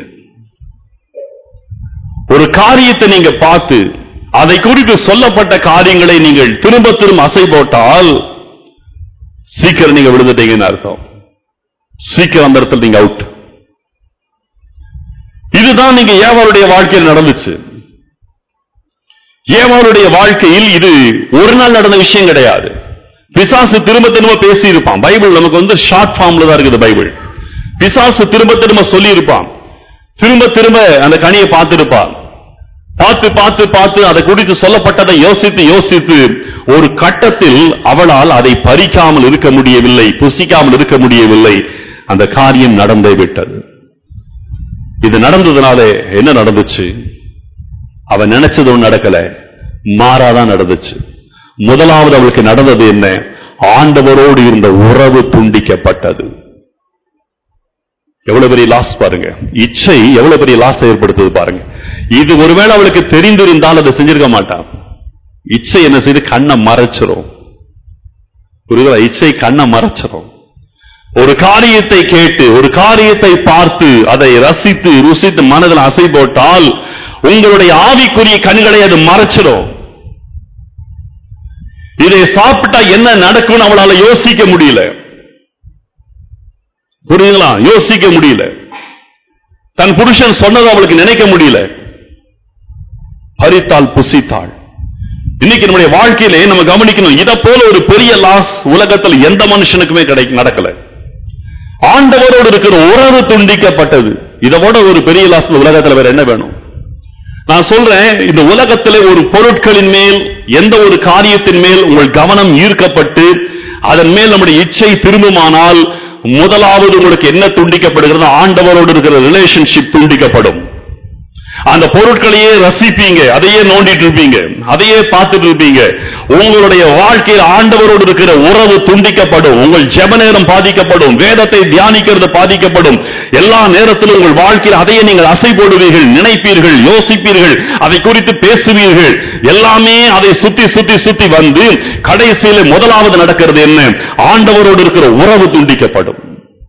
ஒரு காரியத்தை நீங்க பார்த்து அதை குறித்து சொல்லப்பட்ட காரியங்களை நீங்கள் திரும்ப திரும்ப அசை போட்டால் சீக்கிரம் நீங்க விழுந்துட்டீங்கன்னு அர்த்தம் சீக்கிரம் அந்த இடத்துல நீங்க அவுட் இதுதான் நீங்க ஏவாளுடைய வாழ்க்கையில் நடந்துச்சு ஏவாளுடைய வாழ்க்கையில் இது ஒரு நாள் நடந்த விஷயம் கிடையாது பிசாசு திரும்ப திரும்ப பேசி இருப்பான் பைபிள் நமக்கு வந்து ஷார்ட் ஃபார்ம்ல தான் இருக்குது பைபிள் பிசாசு திரும்ப திரும்ப சொல்லி இருப்பான் திரும்ப திரும்ப அந்த கனியை பார்த்திருப்பான் பார்த்து பார்த்து பார்த்து அதை குறித்து சொல்லப்பட்டதை யோசித்து யோசித்து ஒரு கட்டத்தில் அவளால் அதை பறிக்காமல் இருக்க முடியவில்லை புசிக்காமல் இருக்க முடியவில்லை அந்த காரியம் நடந்தே விட்டது இது நடந்ததுனால என்ன நடந்துச்சு அவன் நினைச்சது ஒண்ணு நடக்கல மாறாதான் நடந்துச்சு முதலாவது அவளுக்கு நடந்தது என்ன ஆண்டவரோடு இருந்த உறவு துண்டிக்கப்பட்டது எவ்வளவு பெரிய லாஸ் பாருங்க இச்சை எவ்வளவு பெரிய லாஸ் ஏற்படுத்துது பாருங்க இது ஒருவேளை அவளுக்கு தெரிந்திருந்தால் அதை செஞ்சிருக்க மாட்டான் இச்சை என்ன செய்து கண்ணை மறைச்சிரும் புரியுதா இச்சை கண்ணை மறைச்சிரும் ஒரு காரியத்தை கேட்டு ஒரு காரியத்தை பார்த்து அதை ரசித்து ருசித்து மனதில் அசை போட்டால் உங்களுடைய ஆவிக்குரிய கண்களை அது மறைச்சிடும் இதை சாப்பிட்டா என்ன நடக்கும்னு அவளால யோசிக்க முடியல புரியுங்களா யோசிக்க முடியல தன் புருஷன் சொன்னதை அவளுக்கு நினைக்க முடியல பறித்தாள் புசித்தாள் இன்னைக்கு நம்முடைய வாழ்க்கையிலே நம்ம கவனிக்கணும் இத போல ஒரு பெரிய லாஸ் உலகத்தில் எந்த மனுஷனுக்குமே கிடை நடக்கல ஆண்டவரோடு இருக்கிற உறவு துண்டிக்கப்பட்டது இதை விட ஒரு பெரிய லாஸ் உலகத்துல வேற என்ன வேணும் நான் சொல்றேன் இந்த உலகத்திலே ஒரு பொருட்களின் மேல் எந்த ஒரு காரியத்தின் மேல் உங்கள் கவனம் ஈர்க்கப்பட்டு அதன் மேல் நம்முடைய இச்சை திரும்புமானால் முதலாவது உங்களுக்கு என்ன துண்டிக்கப்படுகிறது ஆண்டவரோடு இருக்கிற ரிலேஷன்ஷிப் துண்டிக்கப்படும் அந்த பொருட்களையே ரசிப்பீங்க அதையே நோண்டிட்டு இருப்பீங்க அதையே பார்த்துட்டு இருப்பீங்க உங்களுடைய வாழ்க்கையில் ஆண்டவரோடு இருக்கிற உறவு துண்டிக்கப்படும் உங்கள் ஜெப நேரம் பாதிக்கப்படும் வேதத்தை தியானிக்கிறது பாதிக்கப்படும் எல்லா நேரத்திலும் உங்கள் வாழ்க்கையில் அதையே நீங்கள் அசை போடுவீர்கள் நினைப்பீர்கள் யோசிப்பீர்கள் அதை குறித்து பேசுவீர்கள் எல்லாமே அதை சுத்தி சுத்தி சுத்தி வந்து கடைசியில முதலாவது நடக்கிறது என்ன ஆண்டவரோடு இருக்கிற உறவு துண்டிக்கப்படும்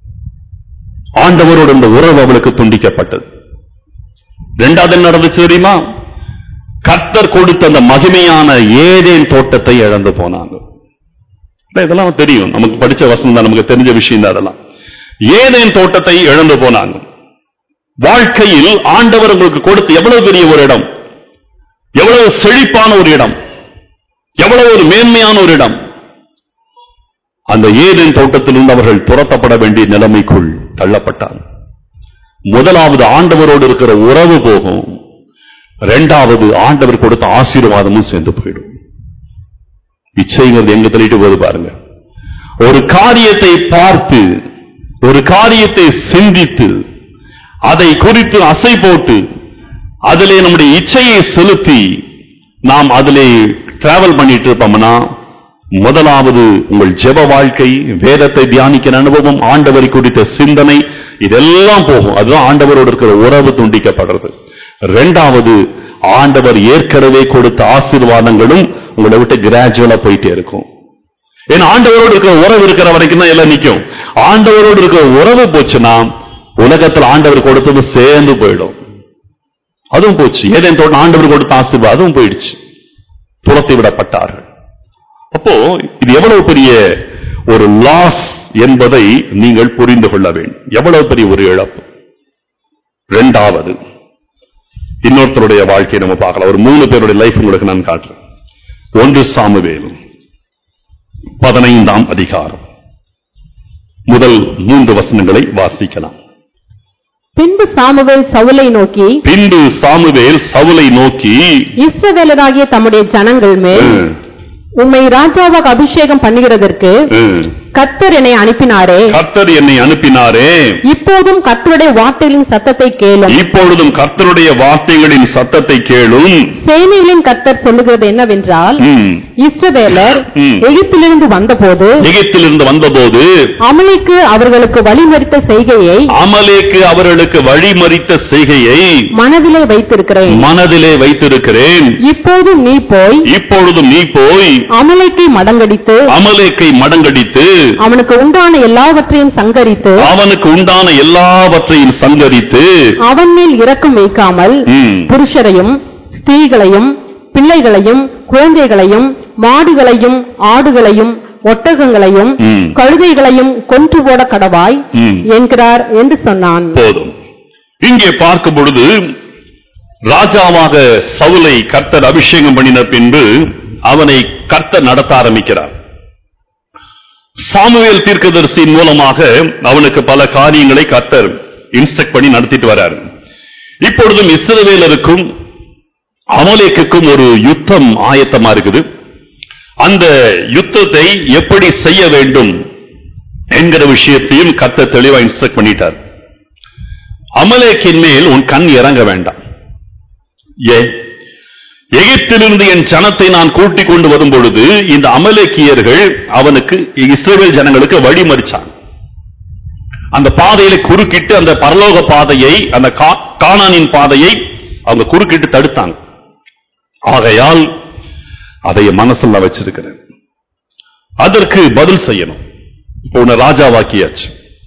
ஆண்டவரோடு இந்த உறவு அவளுக்கு துண்டிக்கப்பட்டது ரெண்டாவது என்ன நடந்துச்சு தெரியுமா கர்த்தர் கொடுத்த அந்த மகிமையான ஏதேன் தோட்டத்தை இழந்து போனாங்க இல்ல, இதெல்லாம் தெரியும் நமக்கு படிச்ச வசனம் தான் நமக்கு தெரிஞ்ச விஷயம் தான் அதெல்லாம் ஏதேன் தோட்டத்தை இழந்து போனாங்க வாழ்க்கையில் ஆண்டவர் உங்களுக்கு கொடுத்த எவ்வளவு பெரிய ஒரு இடம் எவ்வளவு செழிப்பான ஒரு இடம் எவ்வளவு ஒரு மேன்மையான ஒரு இடம் அந்த ஏதேன் தோட்டத்திலிருந்து அவர்கள் துரத்தப்பட வேண்டிய நிலைமைக்குள் தள்ளப்பட்டாங்க முதலாவது ஆண்டவரோடு இருக்கிற உறவு போகும் ரெண்டாவது ஆண்டவர் கொடுத்த ஆசீர்வாதமும் சேர்ந்து போயிடும் இச்சைங்கிறது எங்க தள்ளிட்டு போகுது பாருங்க ஒரு காரியத்தை பார்த்து ஒரு காரியத்தை சிந்தித்து அதை குறித்து அசை போட்டு அதிலே நம்முடைய இச்சையை செலுத்தி நாம் அதிலே டிராவல் பண்ணிட்டு இருப்போம்னா முதலாவது உங்கள் ஜெப வாழ்க்கை வேதத்தை தியானிக்கிற அனுபவம் ஆண்டவரை குறித்த சிந்தனை இதெல்லாம் போகும் அதுதான் ஆண்டவரோடு இருக்கிற உறவு துண்டிக்கப்படுறது ரெண்டாவது ஆண்டவர் ஏற்கனவே கொடுத்த ஆசீர்வாதங்களும் உங்களை விட்டு கிராஜுவலா போயிட்டே இருக்கும் ஏன்னா ஆண்டவரோடு இருக்கிற உறவு இருக்கிற வரைக்கும் தான் எல்லாம் நிக்கும் ஆண்டவரோடு இருக்கிற உறவு போச்சுன்னா உலகத்தில் ஆண்டவர் கொடுத்தது சேர்ந்து போயிடும் அதுவும் போச்சு ஏதேன் தோட்டம் ஆண்டவர் கொடுத்த ஆசீர்வாதம் அதுவும் போயிடுச்சு துரத்தி விடப்பட்டார்கள் அப்போ இது எவ்வளவு பெரிய ஒரு லாஸ் என்பதை நீங்கள் புரிந்து கொள்ள வேண்டும் எவ்வளவு பெரிய ஒரு இழப்பு இரண்டாவது இன்னொருத்தருடைய வாழ்க்கையை நம்ம பார்க்கலாம் ஒரு மூணு பேருடைய லைஃப் உங்களுக்கு நான் காட்டுறேன் ஒன்று சாமுவேல் பதினைந்தாம் அதிகாரம் முதல் மூன்று வசனங்களை வாசிக்கலாம் பின்பு சாமுவேல் சவுலை நோக்கி பின்பு சாமுவேல் சவுலை நோக்கி இஸ்ரவேலராகிய தம்முடைய ஜனங்கள் மேல் ம், உம்மை ராஜாவாக அபிஷேகம் பண்ணுகிறதற்கு ம், கர்த்தர் என்னை அனுப்பினாரே கர்த்தர் என்னை அனுப்பினாரே இப்போதும் கர்த்தருடைய வார்த்தைகளின் சத்தத்தை கேளும் இப்பொழுதும் கர்த்தருடைய வார்த்தைகளின் சத்தத்தை கேளும் சேனைகளின் கர்த்தர் சொல்லுகிறது என்னவென்றால் ம், இஸ்ரவேலர் ம். எகிப்திலிருந்து வந்தபோது எகிப்திலிருந்து வந்தபோது அமலைக்கு அவர்களுக்கு வழிமறித்த செய்கையை அமலேக்கு அவர்களுக்கு வழிமறித்த செய்கையை மனதிலே வைத்திருக்கிறேன் மனதிலே வைத்திருக்கிறேன் இப்போதும் நீ போய் இப்பொழுதும் நீ போய் அமலைக்கை மடங்கடித்து அமலேக்கை மடங்கடித்து அவனுக்கு உண்டான எல்லாவற்றையும் சங்கரித்து அவனுக்கு உண்டான எல்லாவற்றையும் சங்கரித்து அவன் மேல் இரக்கம் வைக்காமல் ம், புருஷரையும் ஸ்திரீகளையும் பிள்ளைகளையும் குழந்தைகளையும் மாடுகளையும் ஆடுகளையும் ஒட்டகங்களையும் ம். கழுதைகளையும் கொன்று போட கடவாய் ம். என்கிறார் என்று சொன்னான் போதும் இங்கே பார்க்கும் பொழுது ராஜாவாக சவுலை கர்த்தர் அபிஷேகம் பண்ணின பின்பு அவனை கர்த்தர் நடத்த ஆரம்பிக்கிறார் சாமுவேல் தீர்க்கதரிசியின் மூலமாக அவனுக்கு பல காரியங்களை கர்த்தர் இன்ஸ்ட்ரக்ட் பண்ணி நடத்திட்டு வரார் இப்பொழுதும் இஸ்ரவேலருக்கும் அமலேக்குக்கும் ஒரு யுத்தம் ஆயத்தமா இருக்குது அந்த யுத்தத்தை எப்படி செய்ய வேண்டும் என்கிற விஷயத்தையும் கர்த்தர் தெளிவா இன்ஸ்ட்ரக்ட் பண்ணிட்டார் அமலேக்கின் மேல் உன் கண் இறங்க வேண்டாம் ஏன் எகிப்திலிருந்து என் ஜனத்தை நான் கூட்டிக் கொண்டு வரும் பொழுது இந்த அமலேக்கியர்கள் அவனுக்கு இஸ்ரவேல் ஜனங்களுக்கு வழிமறிச்சாங்க அந்த பாதையில குறுக்கிட்டு அந்த பரலோக பாதையை அந்த கா- கானானின் பாதையை அவங்க குறுக்கிட்டு தடுத்தாங்க ஆகையால் அதை என் மனசுல நான் வச்சிருக்கிறேன் அதற்கு பதில் செய்யணும் இப்போ உன்னை ராஜாவாக்கியாச்சு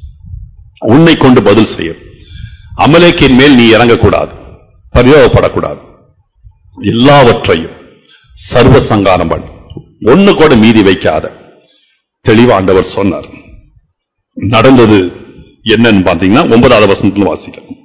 உன்னை கொண்டு பதில் செய்யும் அமலேக்கின் மேல் நீ இறங்கக்கூடாது பரிதாபப்படக்கூடாது எல்லாவற்றையும் சர்வ சங்காரம் பண்ணு ஒண்ணு கூட மீதி வைக்காத தெளிவா ஆண்டவர் சொன்னார் நடந்தது என்னன்னு பாத்தீங்கன்னா ஒன்பதாவது வசனத்துல வாசிக்கலாம்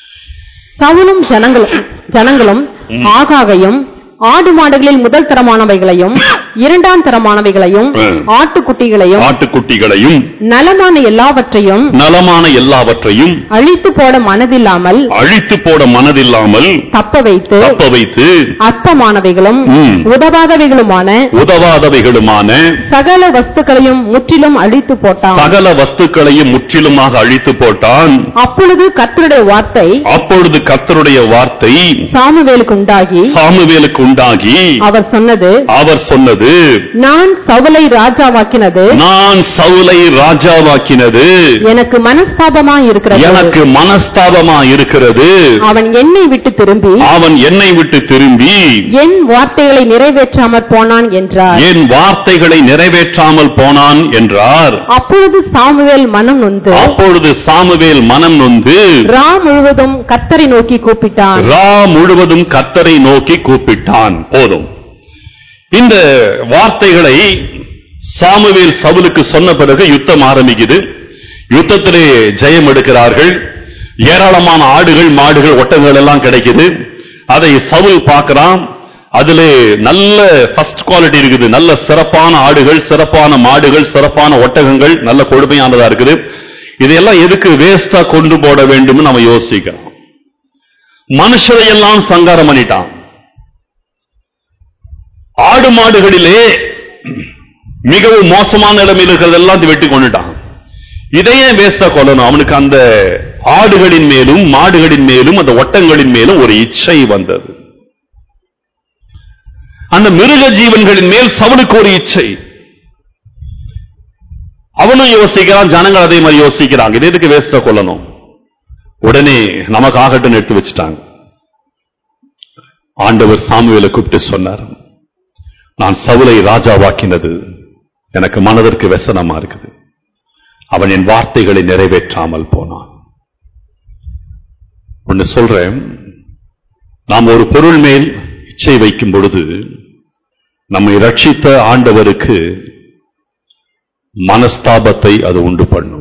சவுலும் ஜனங்களும் ஜனங்களும் ஆகாகையும் ஆடு மாடுகளில் முதல் தரமானவைகளையும் இரண்டாம் தரமானவைகளையும் ம். ஆட்டுக்குட்டிகளையும் ஆட்டுக்குட்டிகளையும் நலமான எல்லாவற்றையும் நலமான எல்லாவற்றையும் அழித்து போட மனதில்லாமல் அழித்து போட மனதில்லாமல் தப்ப வைத்து தப்ப வைத்து அற்பமானவைகளும் ம். உதவாதவைகளுமான உதவாதவைகளுமான சகல வஸ்துக்களையும் முற்றிலும் அழித்து போட்டான் சகல வஸ்துக்களையும் முற்றிலுமாக அழித்து போட்டான் அப்பொழுது கர்த்தருடைய வார்த்தை அப்பொழுது கர்த்தருடைய வார்த்தை சாமுவேலுக்கு உண்டாகி சாமுவேலுக்கு உண்டாகி அவர் சொன்னது அவர் சொன்னது நான் சவுலை ராஜாவாக்கினது நான் சவுலை ராஜாவாக்கினது எனக்கு மனஸ்தாபமா இருக்கிறது எனக்கு மனஸ்தாபமா இருக்கிறது அவன் என்னை விட்டு திரும்பி அவன் என்னை விட்டு திரும்பி என் வார்த்தைகளை நிறைவேற்றாமற் போனான் என்றார் என் வார்த்தைகளை நிறைவேற்றாமல் போனான் என்றார் அப்பொழுது சாமுவேல் மனம் நொந்து அப்பொழுது சாமுவேல் மனம் நொந்து ரா முழுவதும் கர்த்தரை நோக்கி கூப்பிட்டான் ரா முழுவதும் கர்த்தரை நோக்கி கூப்பிட்டான் போதும் இந்த வார்த்தைகளை சாமுவேல் சவுலுக்கு சொன்ன பிறகு யுத்தம் ஆரம்பிக்குது யுத்தத்திலே ஜெயம் எடுக்கிறார்கள் ஏராளமான ஆடுகள் மாடுகள் ஒட்டகங்கள் எல்லாம் கிடைக்குது அதை சவுல் பார்க்கறான் அதிலே நல்ல ஃபர்ஸ்ட் குவாலிட்டி இருக்குது நல்ல சிறப்பான ஆடுகள் சிறப்பான மாடுகள் சிறப்பான ஒட்டகங்கள் நல்ல கொடுமையானதா இருக்குது இதையெல்லாம் எதுக்கு வேஸ்டா கொண்டு போட வேண்டும்னு நம்ம யோசிக்கிறோம் மனுஷரை எல்லாம் சங்காரம் பண்ணிட்டான் ஆடு மாடுகளிலே மிகவும் மோசமான இடம் இருக்கிறது எல்லாத்தையும் வெட்டி கொண்டுட்டான் இதையே வேஸ்டா கொல்லணும் அவனுக்கு அந்த ஆடுகளின் மேலும் மாடுகளின் மேலும் அந்த ஒட்டங்களின் மேலும் ஒரு இச்சை வந்தது அந்த மிருக ஜீவன்களின் மேல் சவுனுக்கு ஒரு இச்சை அவனும் யோசிக்கிறான் ஜனங்கள் அதே மாதிரி யோசிக்கிறாங்க இது எதுக்கு வேஸ்டா கொல்லணும் உடனே நமக்கு ஆகட்டும்னு எடுத்து வச்சுட்டாங்க ஆண்டவர் சாமுவேலை கூப்பிட்டு சொன்னார் நான் சவுலை ராஜாவாக்கினது எனக்கு மனதிற்கு வெசனமா இருக்குது அவன் என் வார்த்தைகளை நிறைவேற்றாமல் போனான் ஒன்னு சொல்றேன் நாம் ஒரு பொருள் மேல் இச்சை வைக்கும் பொழுது நம்மை ரட்சித்த ஆண்டவருக்கு மனஸ்தாபத்தை அது உண்டு பண்ணும்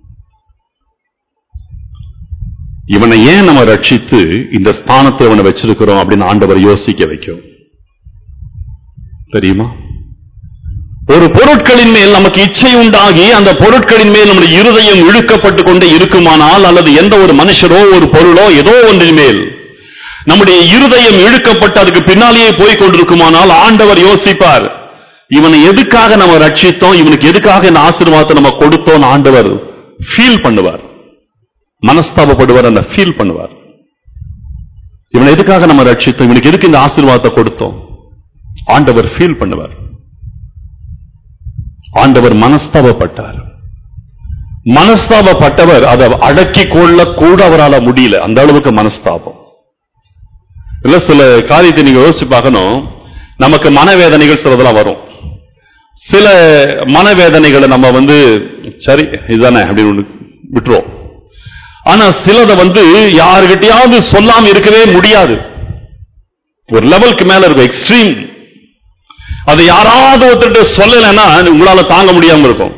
இவனை ஏன் நம்ம ரட்சித்து இந்த ஸ்தானத்தை அவனை வச்சிருக்கிறோம் அப்படின்னு ஆண்டவர் யோசிக்க வைக்கும் தெரியுமா ஒரு பொருட்களின் மேல் நமக்கு இச்சை உண்டாகி அந்த பொருட்களின் மேல் நம்முடைய இருதயம் இழுக்கப்பட்டு கொண்டே இருக்குமானால் அல்லது எந்த ஒரு மனுஷரோ ஒரு பொருளோ ஏதோ ஒன்றின் மேல் நம்முடைய இருதயம் இழுக்கப்பட்டு அதுக்கு பின்னாலேயே போய் கொண்டிருக்குமானால் ஆண்டவர் யோசிப்பார் இவனை எதுக்காக நம்ம ரட்சித்தோம் இவனுக்கு எதுக்காக இந்த ஆசீர்வாதத்தை நம்ம கொடுத்தோம் ஆண்டவர் ஃபீல் பண்ணுவார் மனஸ்தாபப்படுவார் அந்த ஃபீல் பண்ணுவார் இவனை எதுக்காக நம்ம ரட்சித்தோம் இவனுக்கு எதுக்கு இந்த ஆசீர்வாதத்தை கொடுத்தோம் ஆண்டவர் ஃபீல் பண்ணுவார் ஆண்டவர் மனஸ்தாபப்பட்டார் மனஸ்தாபப்பட்டவர் அதை அடக்கி கொள்ள கூட அவரால் முடியல அந்த அளவுக்கு மனஸ்தாபம் இல்ல சில காரியத்தை நீங்க யோசிச்சு பார்க்கணும் நமக்கு மனவேதனைகள் சிலதெல்லாம் வரும் சில மனவேதனைகளை நம்ம வந்து சரி இதுதானே அப்படின்னு ஒண்ணு விட்டுருவோம் ஆனா சிலதை வந்து யாருகிட்டயாவது சொல்லாம இருக்கவே முடியாது ஒரு லெவலுக்கு மேல இருக்கும் எக்ஸ்ட்ரீம் அதை யாராவது ஒருத்தர்கிட்ட சொல்லலைன்னா உங்களால தாங்க முடியாம இருக்கும்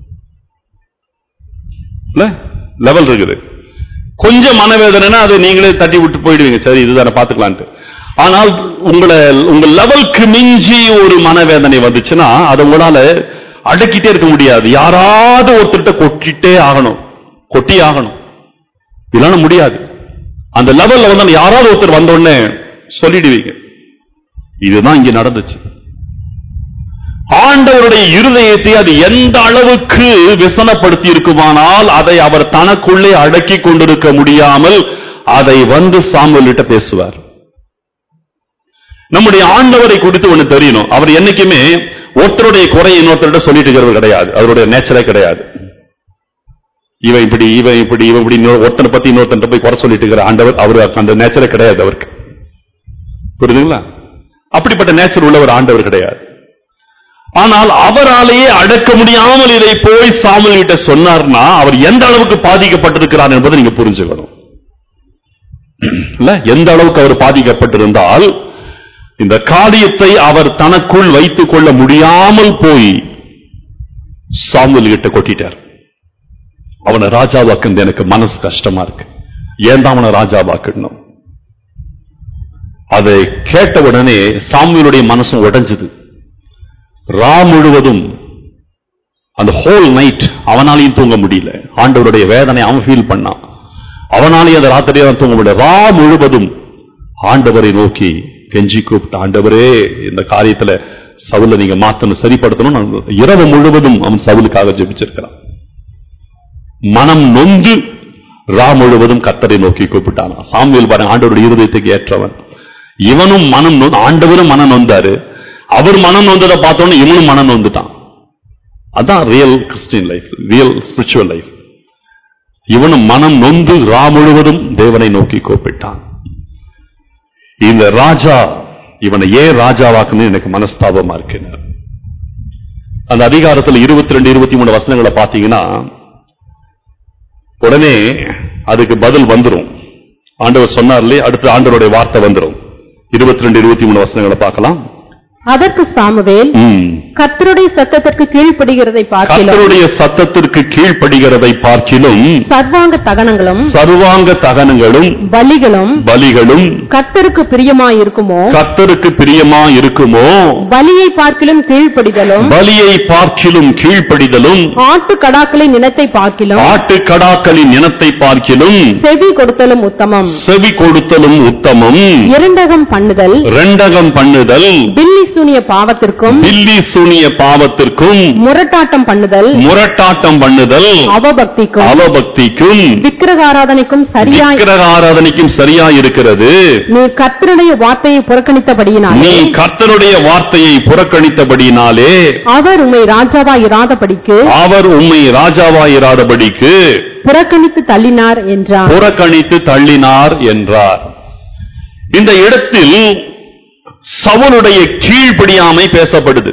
இல்ல லெவல் இருக்குது கொஞ்சம் மனவேதனைனா அது நீங்களே தட்டி விட்டு போயிடுவீங்க சரி இதுதானே பாத்துக்கலான்ட்டு ஆனால் உங்களை உங்க லெவலுக்கு மிஞ்சி ஒரு மனவேதனை வந்துச்சுன்னா அதை உங்களால அடக்கிட்டே இருக்க முடியாது யாராவது ஒருத்தர்கிட்ட கொட்டிட்டே ஆகணும் கொட்டி ஆகணும் இல்லைன்னா முடியாது அந்த லெவல்ல வந்து யாராவது ஒருத்தர் வந்த உடனே சொல்லிடுவீங்க இதுதான் இங்க நடந்துச்சு ஆண்டவருடைய இருதயத்தை அது எந்த அளவுக்கு விசனப்படுத்தி இருக்குமானால் அதை அவர் தனக்குள்ளே அடக்கி கொண்டிருக்க முடியாமல் அதை வந்து சாமுவேல்கிட்ட பேசுவார் நம்முடைய ஆண்டவரை குறித்து ஒண்ணு தெரியணும் அவர் என்னைக்குமே ஒருத்தருடைய குறையை இன்னொருத்தர்கிட்ட சொல்லிட்டு இருக்கிறவர் கிடையாது அவருடைய நேச்சரே கிடையாது இவன் இப்படி இவன் இப்படி இவன் இப்படி இன்னொரு- ஒருத்தனை பத்தி இன்னொருத்தன் போய் குறை சொல்லிட்டு இருக்கிற ஆண்டவர் அவருக்கு அந்த நேச்சரே கிடையாது அவருக்கு புரியுதுங்களா அப்படிப்பட்ட நேச்சர் உள்ள ஒரு ஆண்டவர் கிடையாது ஆனால் அவராலேயே அடக்க முடியாமல் இதை போய் சாமுவேல் கிட்ட சொன்னார்னா அவர் எந்த அளவுக்கு பாதிக்கப்பட்டிருக்கிறார் என்பதை நீங்க புரிஞ்சுக்கணும் இல்ல எந்த அளவுக்கு அவர் பாதிக்கப்பட்டிருந்தால் இந்த காரியத்தை அவர் தனக்குள் வைத்துக் கொள்ள முடியாமல் போய் சாமுவேல் கிட்ட கொட்டிட்டார் அவனை ராஜாவாக்குறது எனக்கு மனசு கஷ்டமா இருக்கு ஏன் தான் அவனை ராஜாவாக்கணும் அதை கேட்ட உடனே சாமுவேலுடைய மனசும் உடைஞ்சது ரா முழுவதும் அந்த ஹோல் நைட் அவனாலையும் தூங்க முடியல ஆண்டவருடைய வேதனை அவன் ஃபீல் பண்ணான் அவனாலேயும் அந்த ராத்திரியா தூங்க முடியல ரா முழுவதும் ஆண்டவரை நோக்கி கெஞ்சி கூப்பிட்ட ஆண்டவரே இந்த காரியத்துல சவுல நீங்க மாத்தணும் சரிப்படுத்தணும் நான் இரவு முழுவதும் அவன் சவுலுக்காக ஜெபிச்சிருக்கிறான் மனம் நொந்து ரா முழுவதும் கத்தரை நோக்கி கூப்பிட்டான் சாமுவேல் பாருங்க ஆண்டவருடைய இருதயத்துக்கு ஏற்றவன் இவனும் மனம் நொந்து ஆண்டவரும் மனம் நொந்தாரு அவர் மனம் நொந்ததை பார்த்தோன்னே இவனும் மனம் நொந்துட்டான் அதான் real Christian life real spiritual life இவனும் மனம் நொந்து ரா முழுவதும் தேவனை நோக்கி கூப்பிட்டான் இந்த ராஜா இவனை ஏன் ராஜாவாக்குன்னு எனக்கு மனஸ்தாபமா இருக்கிறார் அந்த அதிகாரத்துல இருபத்தி ரெண்டு இருபத்தி மூணு வசனங்களை பாத்தீங்கன்னா உடனே அதுக்கு பதில் வந்துரும் ஆண்டவர் சொன்னார்லே அடுத்து ஆண்டவருடைய வார்த்தை வந்துரும் இருபத்தி ரெண்டு இருபத்தி மூணு வசனங்களை பார்க்கலாம் அதற்கு சாமுவேல் ம். கர்த்தருடைய சத்தத்திற்கு கீழ்ப்படுகிறதை பார்க்கிலும் கர்த்தருடைய சத்தத்திற்கு கீழ்ப்படுகிறதை பார்க்கிலும் சர்வாங்க தகனங்களும் சர்வாங்க தகனங்களும் பலிகளும் பலிகளும் கர்த்தருக்கு பிரியமாயிருக்குமோ கர்த்தருக்கு பிரியமா இருக்குமோ பலியை பார்க்கிலும் கீழ்ப்படிதலும் பலியை பார்க்கிலும் கீழ்ப்படிதலும் ஆட்டு கடாக்களின் இனத்தை பார்க்கிலும் ஆட்டுக்கடாக்களின் இனத்தை பார்க்கிலும் செவி கொடுத்தலும் உத்தமம் செவி கொடுத்தலும் உத்தமம் இரண்டகம் பண்ணுதல் ரெண்டகம் பண்ணுதல் பில்லி சூனிய பாவத்திற்கும் பில்லி சூனிய பாவத்திற்கும் முரட்டாட்டம் பண்ணுதல் முரட்டாட்டம் பண்ணுதல் அவபக்திக்கும் அவபக்திக்கும் விக்கிரகாராதனைக்கும் சரியாய் விக்கிரக ஆராதனைக்கும் சரியா இருக்கிறது நீ கர்த்தருடைய வார்த்தையை புறக்கணித்தபடியினாலே நீ கர்த்தருடைய வார்த்தையை புறக்கணித்தபடியினாலே அவர் உம்மை ராஜாவா இராதபடிக்கு அவர் உம்மை ராஜாவாயிராதபடிக்கு புறக்கணித்து தள்ளினார் என்றார் புறக்கணித்து தள்ளினார் என்றார் இந்த இடத்தில் சவுலுடைய கீழ்ப்படியாமை பேசப்படுது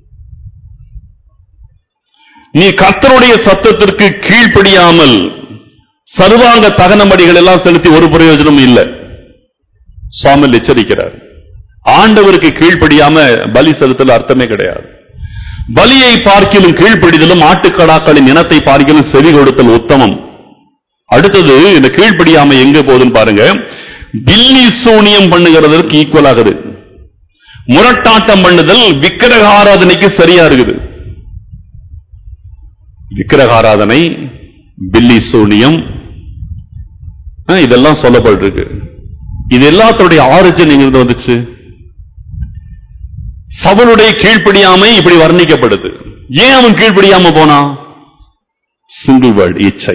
நீ கர்த்தருடைய சத்தத்திற்கு கீழ்ப்படியாமல் சர்வாங்க தகனமடிகள் எல்லாம் செலுத்தி ஒரு பிரயோஜனமும் இல்லை சாமல் எச்சரிக்கிறார் ஆண்டவருக்கு கீழ்ப்படியாம பலி செலுத்தல் அர்த்தமே கிடையாது பலியை பார்க்கிலும் கீழ்ப்படிதலும் ஆட்டுக்கடாக்களின் இனத்தை பார்க்கிலும் செவி கொடுத்தல் உத்தமம் அடுத்தது இந்த கீழ்ப்படியாமை எங்க போகுதுன்னு பாருங்க பில்லி சூனியம் பண்ணுகிறதற்கு ஈக்குவல் ஆகுது முரட்டாட்டம் பண்ணுதல் விக்கிரக ஆராதனைக்கு சரியா இருக்குது விக்கிரக ஆராதனை பில்லி சூனியம் ஆ, இதெல்லாம் சொல்லப்பட்டிருக்கு இது எல்லாத்தோடைய ஆரிஜின் எங்கிருந்து வந்துச்சு சவனுடைய கீழ்ப்படியாமை இப்படி வர்ணிக்கப்படுது ஏன் அவன் கீழ்ப்படியாம போனான் சிங்கிள் வேர்ட் இச்சை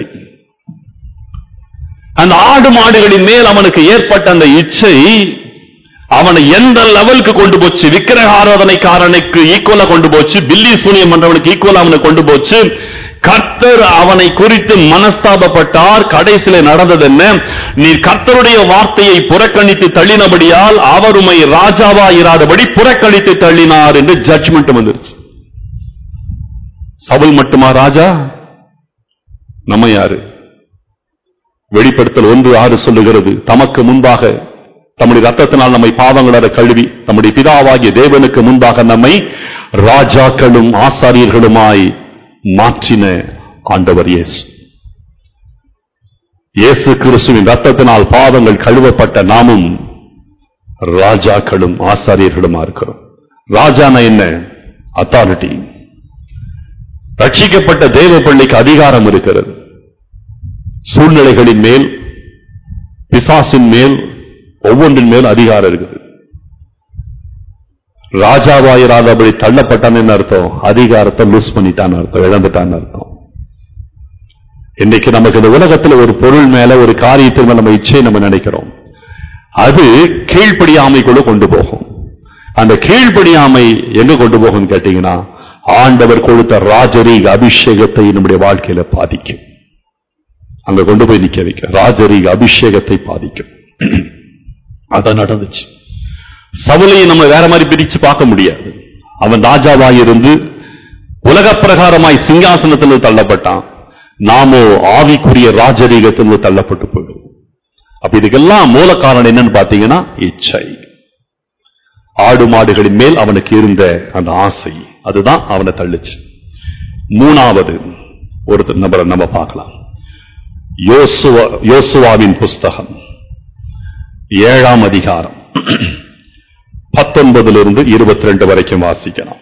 அந்த ஆடு மாடுகளின் மேல் அவனுக்கு ஏற்பட்ட அந்த இச்சை அவனை எந்த லெவலுக்கு கொண்டு போச்சு விக்கிரக ஆராதனைக்காரனுக்கு ஈக்குவலா கொண்டு போச்சு பில்லி சூனியம் பண்றவனுக்கு ஈக்குவலா அவனை கொண்டு போச்சு கர்த்தர் அவனை குறித்து மனஸ்தாபப்பட்டார் கடைசியில நடந்தது என்ன நீ கர்த்தருடைய வார்த்தையை புறக்கணித்து தள்ளினபடியால் அவர் உமை ராஜாவா இராதபடி புறக்கணித்து தள்ளினார் என்று ஜட்ஜ்மெண்ட் வந்துருச்சு சவுல் மட்டுமா ராஜா நம்ம யாரு வெளிப்படுத்தல் ஒன்று ஆறு சொல்லுகிறது தமக்கு முன்பாக தம்முடைய ரத்தத்தினால் நம்மை பாவங்களற கழுவி தம்முடைய பிதாவாகிய தேவனுக்கு முன்பாக நம்மை ராஜாக்களும் ஆசாரியர்களுமாய் மாற்றின ஆண்டவர் இயேசு இயேசு கிறிஸ்துவின் ரத்தத்தினால் பாவங்கள் கழுவப்பட்ட நாமும் ராஜாக்களும் ஆசாரியர்களுமா இருக்கிறோம் ராஜானா என்ன அத்தாரிட்டி ரட்சிக்கப்பட்ட தேவ பிள்ளைக்கு அதிகாரம் இருக்கிறது சூழ்நிலைகளின் மேல் பிசாசின் மேல் ஒவ்வொன்றின் மேல் அதிகாரம் இருக்குது ராஜாவாயிராதபடி தள்ளப்பட்டான்னு என்ன அர்த்தம் அதிகாரத்தை லூஸ் பண்ணிட்டான்னு அர்த்தம் இழந்துட்டான்னு அர்த்தம் இன்னைக்கு நமக்கு இந்த உலகத்துல ஒரு பொருள் மேல ஒரு காரியத்தின் மேல நம்ம இச்சை நம்ம நினைக்கிறோம் அது கீழ்ப்படியாமைக்குள்ள கொண்டு போகும் அந்த கீழ்ப்படியாமை எங்க கொண்டு போகும்னு கேட்டீங்கன்னா ஆண்டவர் கொடுத்த ராஜரீக அபிஷேகத்தை நம்முடைய வாழ்க்கையில பாதிக்கும் அங்க கொண்டு போய் நிக்க வைக்க ராஜரீக அபிஷேகத்தை பாதிக்கும் அதான் நடந்துச்சு சவுலையை நம்ம வேற மாதிரி பிரிச்சு பார்க்க முடியாது அவன் ராஜாவாய் இருந்து உலக பிரகாரமாய் சிங்காசனத்தில் தள்ளப்பட்டான் நாமோ ஆவிக்குரிய ராஜரீகத்தில் தள்ளப்பட்டு போயிடும் அப்ப இதுக்கெல்லாம் மூல காரணம் என்னன்னு பாத்தீங்கன்னா இச்சை ஆடு மாடுகளின் மேல் அவனுக்கு இருந்த அந்த ஆசை அதுதான் அவனை தள்ளுச்சு மூணாவது ஒரு நபரை நம்ம பார்க்கலாம் யோசுவா யோசுவாவின் புஸ்தகம் ஏழாம் அதிகாரம் பத்தொன்பதிலிருந்து இருபத்தி ரெண்டு வரைக்கும் வாசிக்கலாம்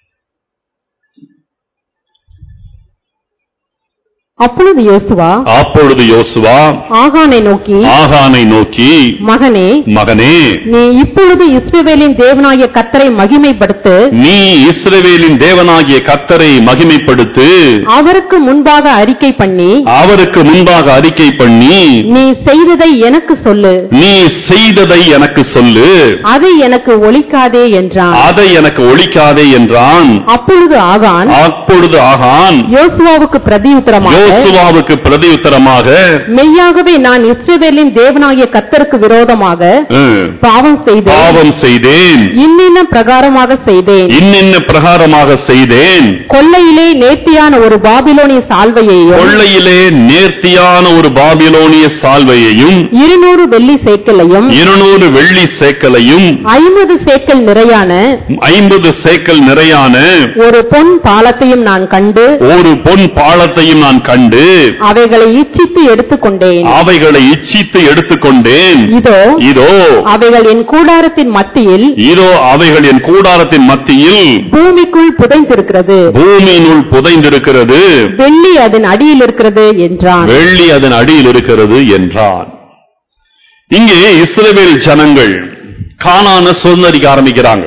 அப்பொழுது யோசுவா அப்பொழுது யோசுவா ஆகானை நோக்கி ஆகானை நோக்கி மகனே மகனே நீ இப்பொழுது இஸ்ரவேலின் தேவனாகிய கத்தரை மகிமைப்படுத்து நீ இஸ்ரவேலின் தேவனாகிய கர்த்தரை மகிமைப்படுத்து அவருக்கு முன்பாக அறிக்கை பண்ணி அவருக்கு முன்பாக அறிக்கை பண்ணி நீ செய்ததை எனக்கு சொல்லு நீ செய்ததை எனக்கு சொல்லு அதை எனக்கு ஒழிக்காதே என்றான் அதை எனக்கு ஒழிக்காதே என்றான் அப்பொழுது ஆகான் அப்பொழுது ஆகான் யோசுவாவுக்கு பிரதியுத்தரமாக யோசுவாவுக்கு பிரதியுத்தரமாக மெய்யாகவே நான் இஸ்ரவேலின் தேவனாகிய கத்தருக்கு விரோதமாக "ம், பாவம் செய்தேன் பாவம் செய்தேன் இன்னின்ன பிரகாரமாக செய்தேன் இன்னின்ன பிரகாரமாக செய்தேன் கொள்ளையிலே நேர்த்தியான ஒரு பாபிலோனிய சால்வையையும் கொள்ளையிலே நேர்த்தியான ஒரு பாபிலோனிய சால்வையையும் இருநூறு வெள்ளி சேக்கலையும் இருநூறு வெள்ளி சேக்கலையும் ஐம்பது சேக்கல் நிறையான ஐம்பது சேக்கல் நிறையான ஒரு பொன் பாலத்தையும் நான் கண்டு ஒரு பொன் பாலத்தையும் நான் கண்டு அவைகளை இச்சித்து எடுத்துக்கொண்டேன் அவைகளை இச்சித்து எடுத்துக்கொண்டேன் இதோ இதோ அவைகள் என் கூடாரத்தின் மத்தியில் இதோ அவைகள் என் கூடாரத்தின் மத்தியில் பூமிக்குள் புதைந்திருக்கிறது பூமியினுள் புதைந்திருக்கிறது வெள்ளி அதன் அடியில் இருக்கிறது என்றான் வெள்ளி அதன் அடியில் இருக்கிறது என்றான் இங்கே இஸ்ரவேல் ஜனங்கள் கானான சுதந்திரிக்க ஆரம்பிக்கிறாங்க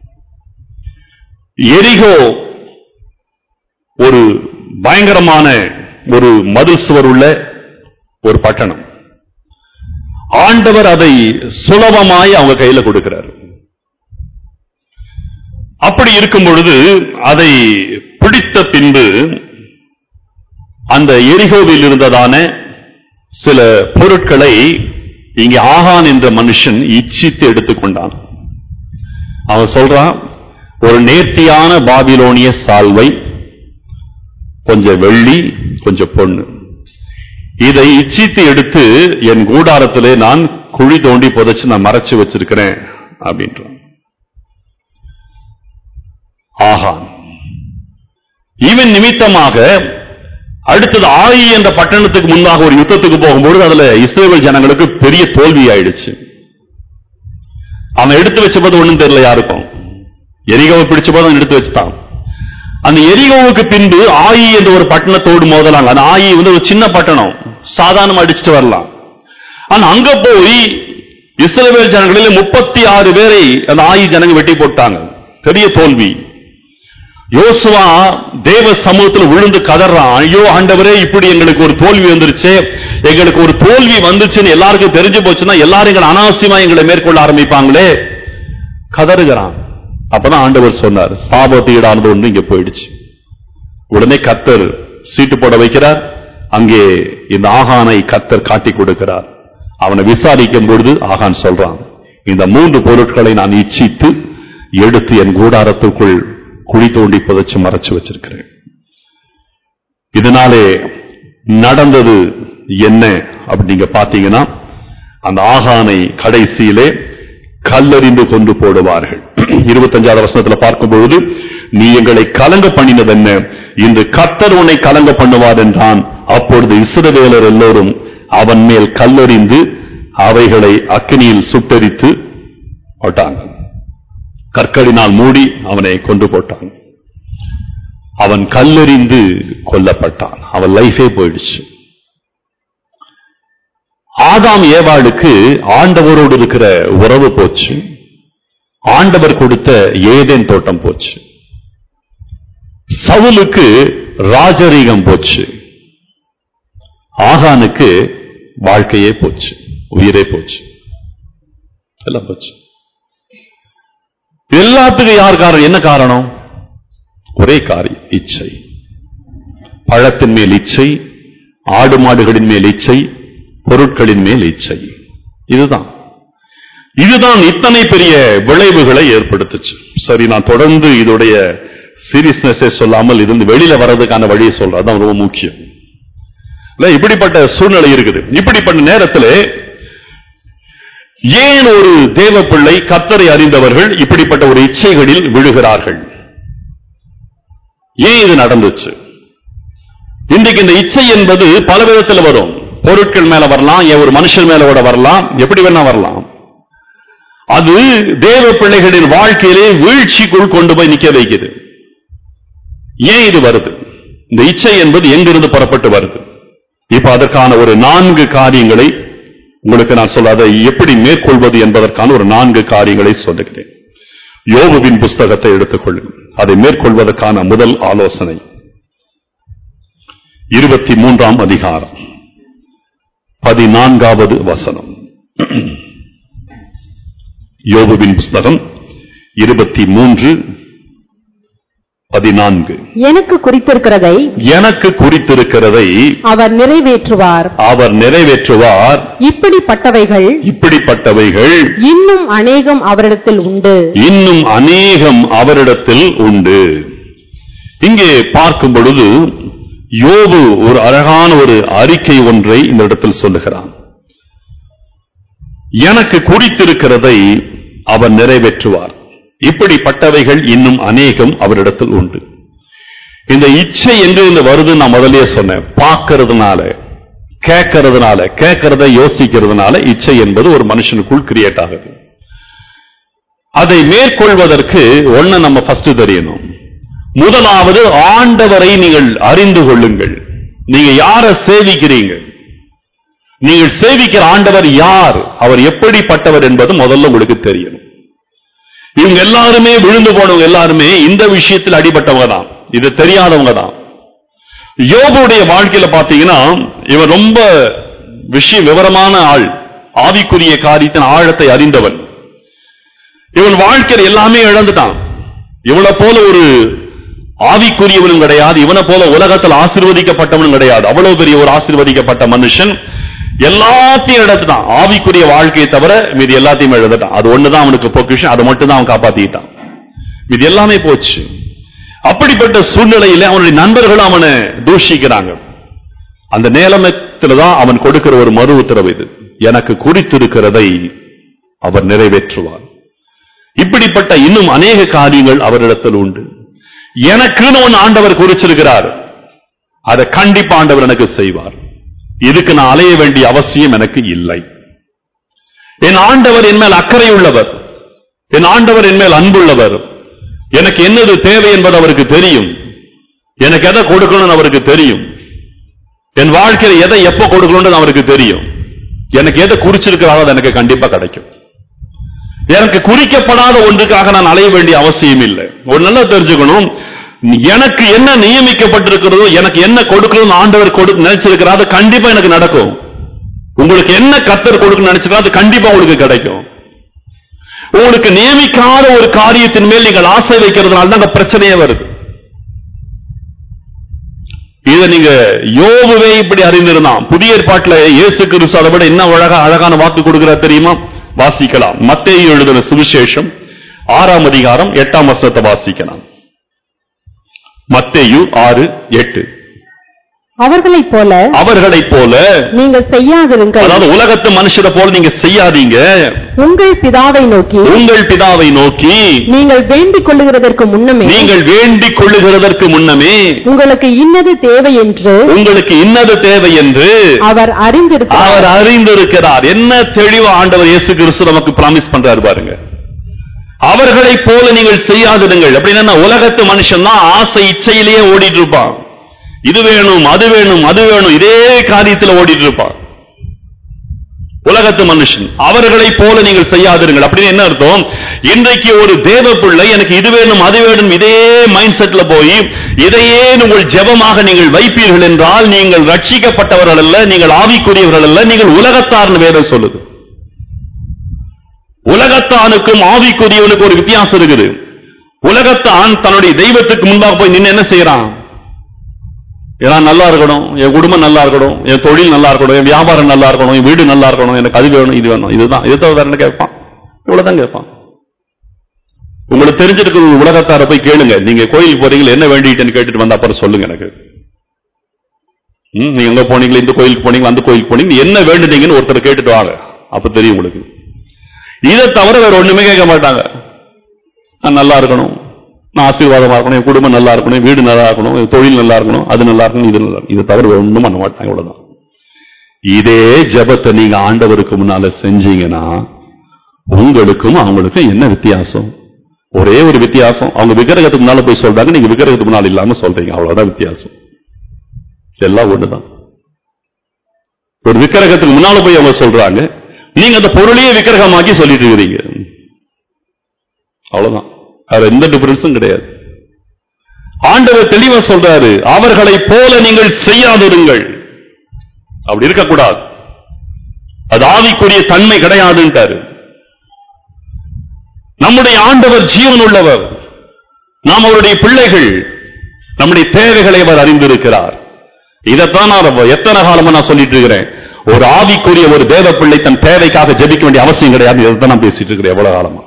எரிகோ ஒரு பயங்கரமான ஒரு மதில் சுவர் உள்ள ஒரு பட்டணம் ஆண்டவர் அதை சுலபமாய் அவங்க கையில கொடுக்கிறார் அப்படி இருக்கும் பொழுது அதை பிடித்த பின்பு அந்த எரிகோவில் இருந்ததான சில பொருட்களை இங்கே ஆகான் என்ற மனுஷன் இச்சித்து எடுத்துக்கொண்டான் அவன் சொல்றான் ஒரு நேர்த்தியான பாபிலோனிய சால்வை கொஞ்சம் வெள்ளி கொஞ்சம் பொண்ணு இதை இச்சித்து எடுத்து என் கூடாரத்திலே நான் குழி தோண்டி புதைச்சு நான் மறைச்சு வச்சிருக்கிறேன் அப்படின்றான் ஆகான் இவன் நிமித்தமாக அடுத்தது ஆயி என்ற பட்டணத்துக்கு முன்பாக ஒரு யுத்தத்துக்கு போகும்போது அதுல இஸ்ரேல் ஜனங்களுக்கு பெரிய தோல்வி ஆயிடுச்சு அவன் எடுத்து வச்ச போது ஒண்ணும் தெரியல யாருக்கும் எரிகோவை பிடிச்ச போது அவன் எடுத்து வச்சுட்டான் அந்த எரிகோவுக்கு பின்பு ஆயி என்ற ஒரு பட்டணத்தோடு மோதலாங்க அந்த ஆயி வந்து ஒரு சின்ன பட்டணம் சாதாரணமா அடிச்சுட்டு வரலாம் ஆனா அங்க போய் இஸ்ரவேல் ஜனங்களில் முப்பத்தி ஆறு பேரை அந்த ஆயி ஜனங்க வெட்டி போட்டாங்க பெரிய தோல்வி யோசுவா தேவ சமூகத்துல விழுந்து கதறான் ஐயோ ஆண்டவரே இப்படி எங்களுக்கு ஒரு தோல்வி வந்துருச்சு எங்களுக்கு ஒரு தோல்வி வந்துச்சுன்னு எல்லாருக்கும் தெரிஞ்சு போச்சுன்னா எல்லாரும் எங்களை அனாவசியமா எங்களை மேற்கொள்ள ஆரம்பிப்பாங்களே கதறுகிறான் அப்பதான் ஆண்டவர் சொன்னார் சாபத்தீடானது ஒன்று இங்க போயிடுச்சு உடனே கத்தர் சீட்டு போட வைக்கிறார் அங்கே இந்த ஆகானை கத்தர் காட்டி கொடுக்கிறார் அவனை விசாரிக்கும் பொழுது ஆகான் சொல்றான் இந்த மூன்று பொருட்களை நான் இச்சித்து எடுத்து என் கூடாரத்துக்குள் குழி தோண்டி புதைச்சு மறைச்சு வச்சிருக்கிறேன் இதனாலே நடந்தது என்ன அப்படி நீங்க பாத்தீங்கன்னா அந்த ஆகானை கடைசியிலே கல்லறிந்து கொண்டு போடுவார்கள் இருபத்தஞ்சாவது வசனத்துல பார்க்கும் பொழுது நீ எங்களை கலங்க பண்ணினது என்ன இன்று கத்தர் உன்னை கலங்க பண்ணுவார் என்றான் அப்பொழுது இஸ்ரவேலர் எல்லோரும் அவன் மேல் கல்லறிந்து அவைகளை அக்கினியில் சுட்டரித்து போட்டாங்க கற்களினால் மூடி அவனை கொண்டு போட்டான் அவன் கல்லெறிந்து கொல்லப்பட்டான் அவன் லைஃபே போயிடுச்சு ஆதாம் ஏவாளுக்கு ஆண்டவரோடு இருக்கிற உறவு போச்சு ஆண்டவர் கொடுத்த ஏதேன் தோட்டம் போச்சு சவுலுக்கு ராஜரீகம் போச்சு ஆகானுக்கு வாழ்க்கையே போச்சு உயிரே போச்சு எல்லாம் போச்சு எல்லாத்துக்கும் யார் காரணம் என்ன காரணம் ஒரே காரியம் இச்சை பழத்தின் மேல் இச்சை ஆடு மாடுகளின் மேல் இச்சை பொருட்களின் மேல் இச்சை இதுதான் இதுதான் இத்தனை பெரிய விளைவுகளை ஏற்படுத்துச்சு சரி நான் தொடர்ந்து இதோடைய சீரியஸ்னஸே சொல்லாமல் இருந்து வெளியில வர்றதுக்கான வழியை சொல்றேன் அதான் ரொம்ப முக்கியம் இல்ல இப்படிப்பட்ட சூழ்நிலை இருக்குது இப்படிப்பட்ட நேரத்தில் ஏன் ஒரு தேவ பிள்ளை கத்தரை அறிந்தவர்கள் இப்படிப்பட்ட ஒரு இச்சைகளில் விழுகிறார்கள் ஏன் இது நடந்துச்சு இன்றைக்கு இந்த இச்சை என்பது பல விதத்தில் வரும் பொருட்கள் மேல வரலாம் ஏன் ஒரு மனுஷன் மேல கூட வரலாம் எப்படி வேணா வரலாம் அது தேவ பிள்ளைகளின் வாழ்க்கையிலே வீழ்ச்சிக்குள் கொண்டு போய் நிக்க வைக்குது ஏன் இது வருது இந்த இச்சை என்பது எங்கிருந்து புறப்பட்டு வருது இப்ப அதற்கான ஒரு நான்கு காரியங்களை உங்களுக்கு நான் சொல்ல அதை எப்படி மேற்கொள்வது என்பதற்கான ஒரு நான்கு காரியங்களை சொல்லுகிறேன் யோபுவின் புஸ்தகத்தை எடுத்துக்கொள்ளுங்கள் அதை மேற்கொள்வதற்கான முதல் ஆலோசனை இருபத்தி மூன்றாம் அதிகாரம் பதினான்காவது வசனம் யோபுவின் புஸ்தகம் இருபத்தி மூன்று பதினான்கு எனக்கு குறித்திருக்கிறதை எனக்கு குறித்திருக்கிறதை அவர் நிறைவேற்றுவார் அவர் நிறைவேற்றுவார் இப்படிப்பட்டவைகள் இப்படிப்பட்டவைகள் இன்னும் அநேகம் அவரிடத்தில் உண்டு இன்னும் அநேகம் அவரிடத்தில் உண்டு இங்கே பார்க்கும் பொழுது யோபு ஒரு அழகான ஒரு அறிக்கை ஒன்றை இந்த இடத்தில் சொல்லுகிறான் எனக்கு குறித்திருக்கிறதை அவர் நிறைவேற்றுவார் இப்படிப்பட்டவைகள் இன்னும் அநேகம் அவரிடத்தில் உண்டு இந்த இச்சை எங்க இருந்து வருது நான் முதல்லயே சொன்னேன் பார்க்கறதுனால கேட்கறதுனால கேட்கறத யோசிக்கிறதுனால இச்சை என்பது ஒரு மனுஷனுக்குள் கிரியேட் ஆகுது அதை மேற்கொள்வதற்கு ஒண்ணு நம்ம ஃபர்ஸ்ட் தெரியணும் முதலாவது ஆண்டவரை நீங்கள் அறிந்து கொள்ளுங்கள் நீங்க யாரை சேவிக்கிறீங்க நீங்கள் சேவிக்கிற ஆண்டவர் யார் அவர் எப்படிப்பட்டவர் என்பது முதல்ல உங்களுக்கு தெரியணும் இவங்க எல்லாருமே விழுந்து போனவங்க எல்லாருமே இந்த விஷயத்தில் அடிபட்டவங்க தான் இது தெரியாதவங்க தான் யோபுடைய வாழ்க்கையில பாத்தீங்கன்னா இவன் ரொம்ப விஷய விவரமான ஆள் ஆவிக்குரிய காரியத்தின் ஆழத்தை அறிந்தவன் இவன் வாழ்க்கையில எல்லாமே இழந்துட்டான் இவனை போல ஒரு ஆவிக்குரியவனும் கிடையாது இவனை போல உலகத்தில் ஆசீர்வதிக்கப்பட்டவனும் கிடையாது அவ்வளவு பெரிய ஒரு ஆசீர்வதிக்கப்பட்ட மனுஷன் எல்லாத்தையும் இழந்துட்டான் ஆவிக்குரிய வாழ்க்கையை தவிர மீதி எல்லாத்தையும் இழந்துட்டான் அது ஒண்ணுதான் அவனுக்கு பொக்கிஷம் அதை மட்டும் தான் அவன் காப்பாத்திட்டான் மீதி எல்லாமே போச்சு அப்படிப்பட்ட சூழ்நிலையில அவனுடைய நண்பர்களும் அவனை தூஷிக்கிறாங்க அந்த நேலமத்துல தான் அவன் கொடுக்கிற ஒரு மறு உத்தரவு இது எனக்கு குறித்திருக்கிறதை அவர் நிறைவேற்றுவார் இப்படிப்பட்ட இன்னும் அநேக காரியங்கள் அவரிடத்தில் உண்டு எனக்குன்னு ஒன்னு ஆண்டவர் குறிச்சிருக்கிறார் அதை கண்டிப்பா ஆண்டவர் எனக்கு செய்வார் இதுக்கு நான் அலைய வேண்டிய அவசியம் எனக்கு இல்லை என் ஆண்டவர் என் மேல் அக்கறை உள்ளவர் என் ஆண்டவர் என் மேல் அன்புள்ளவர் எனக்கு என்னது தேவை என்பது அவருக்கு தெரியும் எனக்கு எதை கொடுக்கணும்னு அவருக்கு தெரியும் என் வாழ்க்கையில எதை எப்ப கொடுக்கணும்னு அவருக்கு தெரியும் எனக்கு எதை குறிச்சிருக்கிறாரோ அது எனக்கு கண்டிப்பா கிடைக்கும் எனக்கு குறிக்கப்படாத ஒன்றுக்காக நான் அலைய வேண்டிய அவசியம் இல்லை ஒரு நல்லா தெரிஞ்சுக்கணும் எனக்கு என்ன நியமிக்கப்பட்டிருக்கிறதோ எனக்கு என்ன கொடுக்கணும்னு ஆண்டவர் கொடு நினைச்சிருக்கிறார் அது கண்டிப்பா எனக்கு நடக்கும் உங்களுக்கு என்ன கத்தர் கொடுக்கணும்னு நினைச்சிருக்கா அது கண்டிப்பா உங்களுக்கு கிடைக்கும் உங்களுக்கு நியமிக்காத ஒரு காரியத்தின் மேல் நீங்கள் ஆசை வைக்கிறதுனால தான் அந்த பிரச்சனையே வருது இத நீங்க யோபுவே இப்படி அறிந்திருந்தான் புதிய ஏற்பாட்டுல இயேசு கிறிஸ்து அதை விட என்ன அழகா அழகான வாக்கு கொடுக்கிறார் தெரியுமா வாசிக்கலாம் மத்தேயு எழுதின சுவிசேஷம் ஆறாம் அதிகாரம் எட்டாம் வசனத்தை வாசிக்கலாம் மத்தேயு ஆறு எட்டு அவர்களைப் போல அவர்களைப் போல நீங்கள் செய்யாதிருங்கள் அதாவது உலகத்து மனுஷரை போல நீங்க செய்யாதீங்க உங்கள் பிதாவை நோக்கி உங்கள் பிதாவை நோக்கி நீங்கள் வேண்டிக் கொள்ளுகிறதற்கு முன்னமே நீங்கள் வேண்டிக் கொள்ளுகிறதற்கு முன்னமே உங்களுக்கு இன்னது தேவை என்று உங்களுக்கு இன்னது தேவை என்று அவர் அறிந்திருக்கிறார் அவர் அறிந்திருக்கிறார் என்ன தெளிவா ஆண்டவர் இயேசு கிறிஸ்து நமக்கு பிராமிஸ் பண்றாரு பாருங்க அவர்களைப் போல நீங்கள் செய்யாதிருங்கள் அப்படின்னா உலகத்து மனுஷன் தான் ஆசை இச்சையிலேயே ஓடிட்டு இருப்பான் இது வேணும் அது வேணும் அது வேணும் இதே காரியத்துல ஓடிட்டு இருப்பான் உலகத்து மனுஷன் அவர்களைப் போல நீங்கள் செய்யாதிருங்கள் அப்படின்னு என்ன அர்த்தம் இன்றைக்கு ஒரு தேவ பிள்ளை எனக்கு இது வேணும் அது வேணும் இதே மைண்ட் செட்ல போய் இதையே உங்கள் ஜெபமாக நீங்கள் வைப்பீர்கள் என்றால் நீங்கள் ரட்சிக்கப்பட்டவர்கள் அல்ல நீங்கள் ஆவிக்குரியவர்கள் அல்ல நீங்கள் உலகத்தார்னு வேதம் சொல்லுது உலகத்தானுக்கும் ஆவிக்குரியவனுக்கு ஒரு வித்தியாசம் இருக்குது உலகத்து ஆண் தன்னுடைய தெய்வத்துக்கு முன்பாக போய் நின்று என்ன செய்யறான் நான் நல்லா இருக்கணும் என் குடும்பம் நல்லா இருக்கணும் என் தொழில் நல்லா இருக்கணும் என் வியாபாரம் நல்லா இருக்கணும் என் வீடு நல்லா இருக்கணும் எனக்கு அது வேணும் இது வேணும் இதுதான் இதை தவிர வேற என்ன கேட்பான் இவ்வளவுதான் கேட்பான் உங்களுக்கு தெரிஞ்சிருக்கிறது உலகத்தார போய் கேளுங்க நீங்க கோயில் போறீங்களா என்ன வேண்டிட்டுன்னு கேட்டுட்டு வந்த அப்புறம் சொல்லுங்க எனக்கு ம், நீங்க எங்க போனீங்களா இந்த கோயிலுக்கு போனீங்களா அந்த கோயிலுக்கு போனீங்க என்ன வேண்டுனீங்கன்னு ஒருத்தர் கேட்டுட்டு வாங்க அப்ப தெரியும் உங்களுக்கு இதை தவிர வேற ஒண்ணுமே கேட்க மாட்டாங்க நான் நல்லா இருக்கணும் நான் ஆசீர்வாதமா இருக்கணும் என் குடும்பம் நல்லா இருக்கணும் என் வீடு நல்லா இருக்கணும் என் தொழில் நல்லா இருக்கணும் அது நல்லா இருக்கணும் இது நல்லா இருக்கணும் இதை தவிர வேற ஒண்ணும் பண்ண மாட்டாங்க இவ்வளவுதான் இதே ஜெபத்தை நீங்க ஆண்டவருக்கு முன்னால செஞ்சீங்கன்னா உங்களுக்கும் அவங்களுக்கும் என்ன வித்தியாசம் ஒரே ஒரு வித்தியாசம் அவங்க விக்கிரகத்துக்கு முன்னால போய் சொல்றாங்க நீங்க விக்கிரகத்துக்கு முன்னால இல்லாம சொல்றீங்க அவ்வளவுதான் வித்தியாசம் எல்லாம் ஒண்ணுதான் ஒரு விக்கிரகத்துக்கு முன்னால போய் அவங்க சொல்றாங்க நீங்க அந்த பொருளையே விக்கிரகமாக்கி சொல்லிட்டு இருக்கிறீங்க அவ்வளவுதான் அது எந்த டிஃபரன்ஸும் கிடையாது ஆண்டவர் தெளிவா சொல்றாரு அவர்களை போல நீங்கள் செய்யாதிருங்கள் அப்படி இருக்கக்கூடாது அது ஆவிக்குரிய தன்மை கிடையாதுன்ட்டாரு நம்முடைய ஆண்டவர் ஜீவன் உள்ளவர் நாம் அவருடைய பிள்ளைகள் நம்முடைய தேவைகளை அவர் அறிந்திருக்கிறார் இதைத்தான் நான் ரொம்ப- எத்தனை காலமா நான் சொல்லிட்டு இருக்கிறேன் ஒரு ஆவிக்குரிய ஒரு தேவ பிள்ளை தன் தேவைக்காக ஜெபிக்க வேண்டிய அவசியம் கிடையாது இதைத்தான் நான் பேசிட்டு இருக்கிறேன் எவ்வளவு காலமா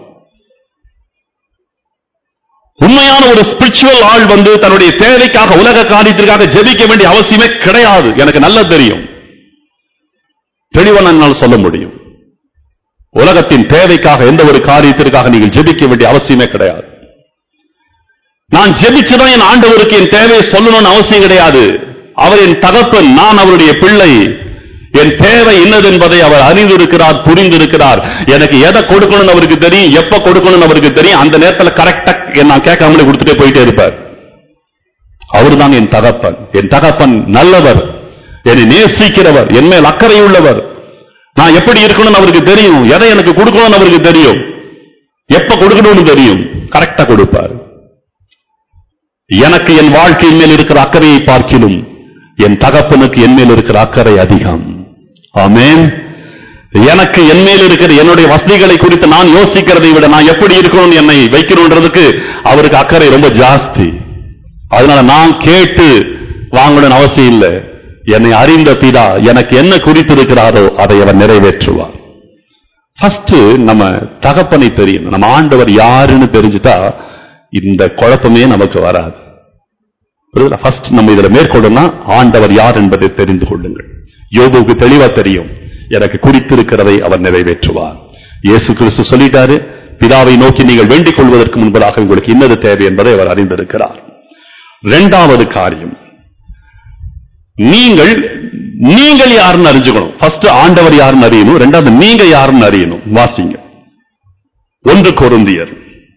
உண்மையான ஒரு ஸ்பிரிச்சுவல் ஆள் வந்து தன்னுடைய தேவைக்காக உலக காரியத்திற்காக ஜெபிக்க வேண்டிய அவசியமே கிடையாது எனக்கு நல்லா தெரியும் தெளிவா என்னால் சொல்ல முடியும் உலகத்தின் தேவைக்காக எந்த ஒரு காரியத்திற்காக நீங்கள் ஜெபிக்க வேண்டிய அவசியமே கிடையாது நான் ஜெபிச்சுதான் என் ஆண்டவருக்கு என் தேவையை சொல்லணும்னு அவசியம் கிடையாது அவர் என் தகப்பன் நான் அவருடைய பிள்ளை என் தேவை என்னது என்பதை அவர் அறிந்திருக்கிறார் புரிந்திருக்கிறார் எனக்கு எதை கொடுக்கணும்னு அவருக்கு தெரியும் எப்ப கொடுக்கணும்னு அவருக்கு தெரியும் அந்த நேரத்துல கரெக்டா நான் கேட்காமலே கொடுத்துட்டே போயிட்டே இருப்பார் அவர்தான் என் தகப்பன் என் தகப்பன் நல்லவர் என்னை நேசிக்கிறவர் என் மேல் அக்கறை உள்ளவர் நான் எப்படி இருக்கணும்னு அவருக்கு தெரியும் எதை எனக்கு கொடுக்கணும்னு அவருக்கு தெரியும் எப்ப கொடுக்கணும்னு தெரியும் கரெக்டா கொடுப்பார் எனக்கு என் வாழ்க்கையின் மேல் இருக்கிற அக்கறையை பார்க்கிலும் என் தகப்பனுக்கு என் மேல் இருக்கிற அக்கறை அதிகம் ஆமென் எனக்கு என் மேல் இருக்கிற என்னுடைய வசதிகளை குறித்து நான் யோசிக்கிறதை விட நான் எப்படி இருக்கணும்னு என்னை வைக்கணும்ன்றதுக்கு அவருக்கு அக்கறை ரொம்ப ஜாஸ்தி அதனால நான் கேட்டு வாங்கணும்னு அவசியம் இல்லை என்னை அறிந்த பிதா எனக்கு என்ன குறித்திருக்கிறாரோ அதை அவர் நிறைவேற்றுவார் ஃபர்ஸ்ட் நம்ம தகப்பனை தெரியும் நம்ம ஆண்டவர் யாருன்னு தெரிஞ்சுட்டா இந்த குழப்பமே நமக்கு வராது ஃபர்ஸ்ட் நம்ம இதுல மேற்கொள்ளணும்னா ஆண்டவர் யார் என்பதை தெரிந்து கொள்ளுங்கள் யோபுக்கு தெளிவா தெரியும் எனக்கு குறித்திருக்கிறதை அவர் நிறைவேற்றுவார் இயேசு கிறிஸ்து சொல்லிட்டாரு பிதாவை நோக்கி நீங்கள் வேண்டிக் கொள்வதற்கு முன்பதாக உங்களுக்கு இன்னது தேவை என்பதை அவர் அறிந்திருக்கிறார் இரண்டாவது காரியம் நீங்கள் நீங்கள் யாருன்னு அறிஞ்சுக்கணும் ஃபர்ஸ்ட் ஆண்டவர் யாருன்னு அறியணும் ரெண்டாவது நீங்க யாருன்னு அறியணும் வாசிங்க ஒன்று கொருந்தியர்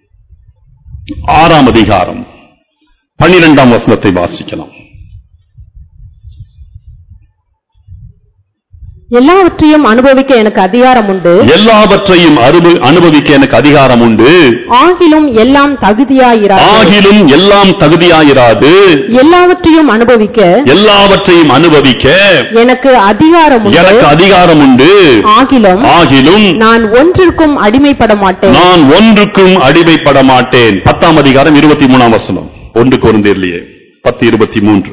ஆறாம் அதிகாரம் பன்னிரெண்டாம் வசனத்தை வாசிக்கலாம் எல்லாவற்றையும் அனுபவிக்க எனக்கு அதிகாரம் உண்டு எல்லாவற்றையும் அனுப- அனுபவிக்க எனக்கு அதிகாரம் உண்டு ஆகிலும் எல்லாம் தகுதியாயிராது ஆகிலும் எல்லாம் தகுதியாயிராது எல்லாவற்றையும் அனுபவிக்க எல்லாவற்றையும் அனுபவிக்க எனக்கு அதிகாரம் உண்டு எனக்கு அதிகாரம் உண்டு ஆகிலும் ஆகிலும் நான் ஒன்றிற்கும் அடிமைப்பட மாட்டேன் நான் ஒன்றுக்கும் அடிமைப்பட மாட்டேன் பத்தாம் அதிகாரம் இருபத்தி மூணாம் வசனம் ஒன்று குழந்தையிலேயே பத்து இருபத்தி மூன்று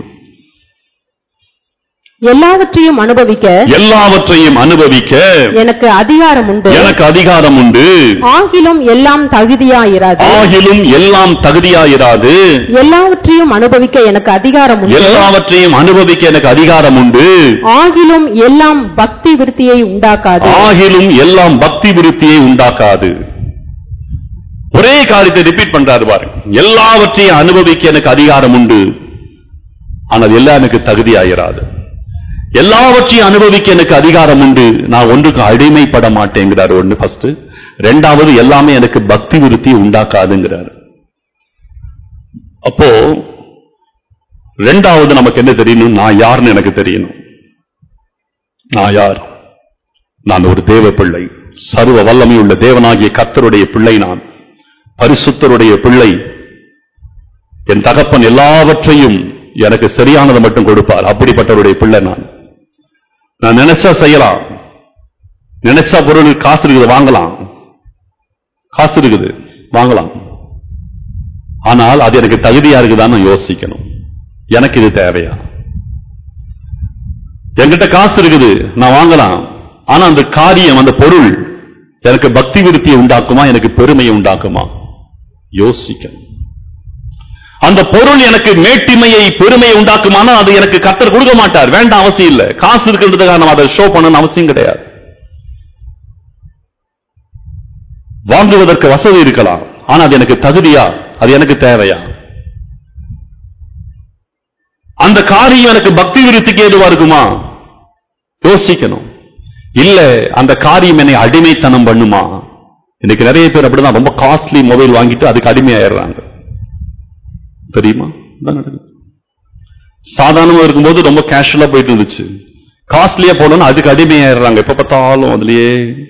எல்லாவற்றையும் அனுபவிக்க எல்லாவற்றையும் அனுபவிக்க எனக்கு அதிகாரம் உண்டு எனக்கு அதிகாரம் உண்டு ஆகிலும் எல்லாம் தகுதியாயிராது ஆகிலும் எல்லாம் தகுதியாயிராது எல்லாவற்றையும் அனுபவிக்க எனக்கு அதிகாரம் உண்டு எல்லாவற்றையும் அனுபவிக்க எனக்கு அதிகாரம் உண்டு ஆகிலும் எல்லாம் பக்தி விருத்தியை உண்டாக்காது ஆகிலும் எல்லாம் பக்தி விருத்தியை உண்டாக்காது ஒரே காரியத்தை ரிப்பீட் பண்றாரு பாருங்க எல்லாவற்றையும் அனுபவிக்க எனக்கு அதிகாரம் உண்டு ஆனால் எல்லாம் எனக்கு தகுதியாயிராது எல்லாவற்றையும் அனுபவிக்க எனக்கு அதிகாரம் உண்டு நான் ஒன்றுக்கு அடிமைப்பட மாட்டேங்கிறார் ஒண்ணு ஃபர்ஸ்ட் ரெண்டாவது எல்லாமே எனக்கு பக்தி விருத்தி உண்டாக்காதுங்கிறார் அப்போ ரெண்டாவது நமக்கு என்ன தெரியணும் நான் யாருன்னு எனக்கு தெரியணும் நான் யார் நான் ஒரு தேவ பிள்ளை சர்வ வல்லமை உள்ள தேவனாகிய கர்த்தருடைய பிள்ளை நான் பரிசுத்தருடைய பிள்ளை என் தகப்பன் எல்லாவற்றையும் எனக்கு சரியானதை மட்டும் கொடுப்பார் அப்படிப்பட்டவருடைய பிள்ளை நான் நான் நினைச்சா செய்யலாம் நினைச்சா பொருள் காசு இருக்குது வாங்கலாம் காசு இருக்குது வாங்கலாம் ஆனால் அது எனக்கு தகுதியா இருக்குதான்னு நான் யோசிக்கணும் எனக்கு இது தேவையா என்கிட்ட காசு இருக்குது நான் வாங்கலாம் ஆனா அந்த காரியம் அந்த பொருள் எனக்கு பக்தி விருத்தியை உண்டாக்குமா எனக்கு பெருமையை உண்டாக்குமா யோசிக்கணும் அந்த பொருள் எனக்கு மேட்டிமையை பெருமையை உண்டாக்குமானா அது எனக்கு கத்தர் கொடுக்க மாட்டார் வேண்டாம் அவசியம் இல்லை காசு இருக்கிறதுக்காக நம்ம அதை ஷோ பண்ணணும் அவசியம் கிடையாது வாங்குவதற்கு வசதி இருக்கலாம் ஆனா அது எனக்கு தகுதியா அது எனக்கு தேவையா அந்த காரியம் எனக்கு பக்தி விருத்திக்கு ஏதுவா இருக்குமா யோசிக்கணும் இல்ல அந்த காரியம் என்னை அடிமைத்தனம் பண்ணுமா இன்னைக்கு நிறைய பேர் அப்படிதான் ரொம்ப காஸ்ட்லி மொபைல் வாங்கிட்டு அதுக்கு அடிமையாயிடுறாங்க தெரியுமா இதான் நடக்குது சாதாரணமா இருக்கும்போது ரொம்ப கேஷுவலா போயிட்டு இருந்துச்சு காஸ்ட்லியா போனோம்னா அதுக்கு அடிமையாயிடுறாங்க எப்ப பார்த்தாலும் அதுலயே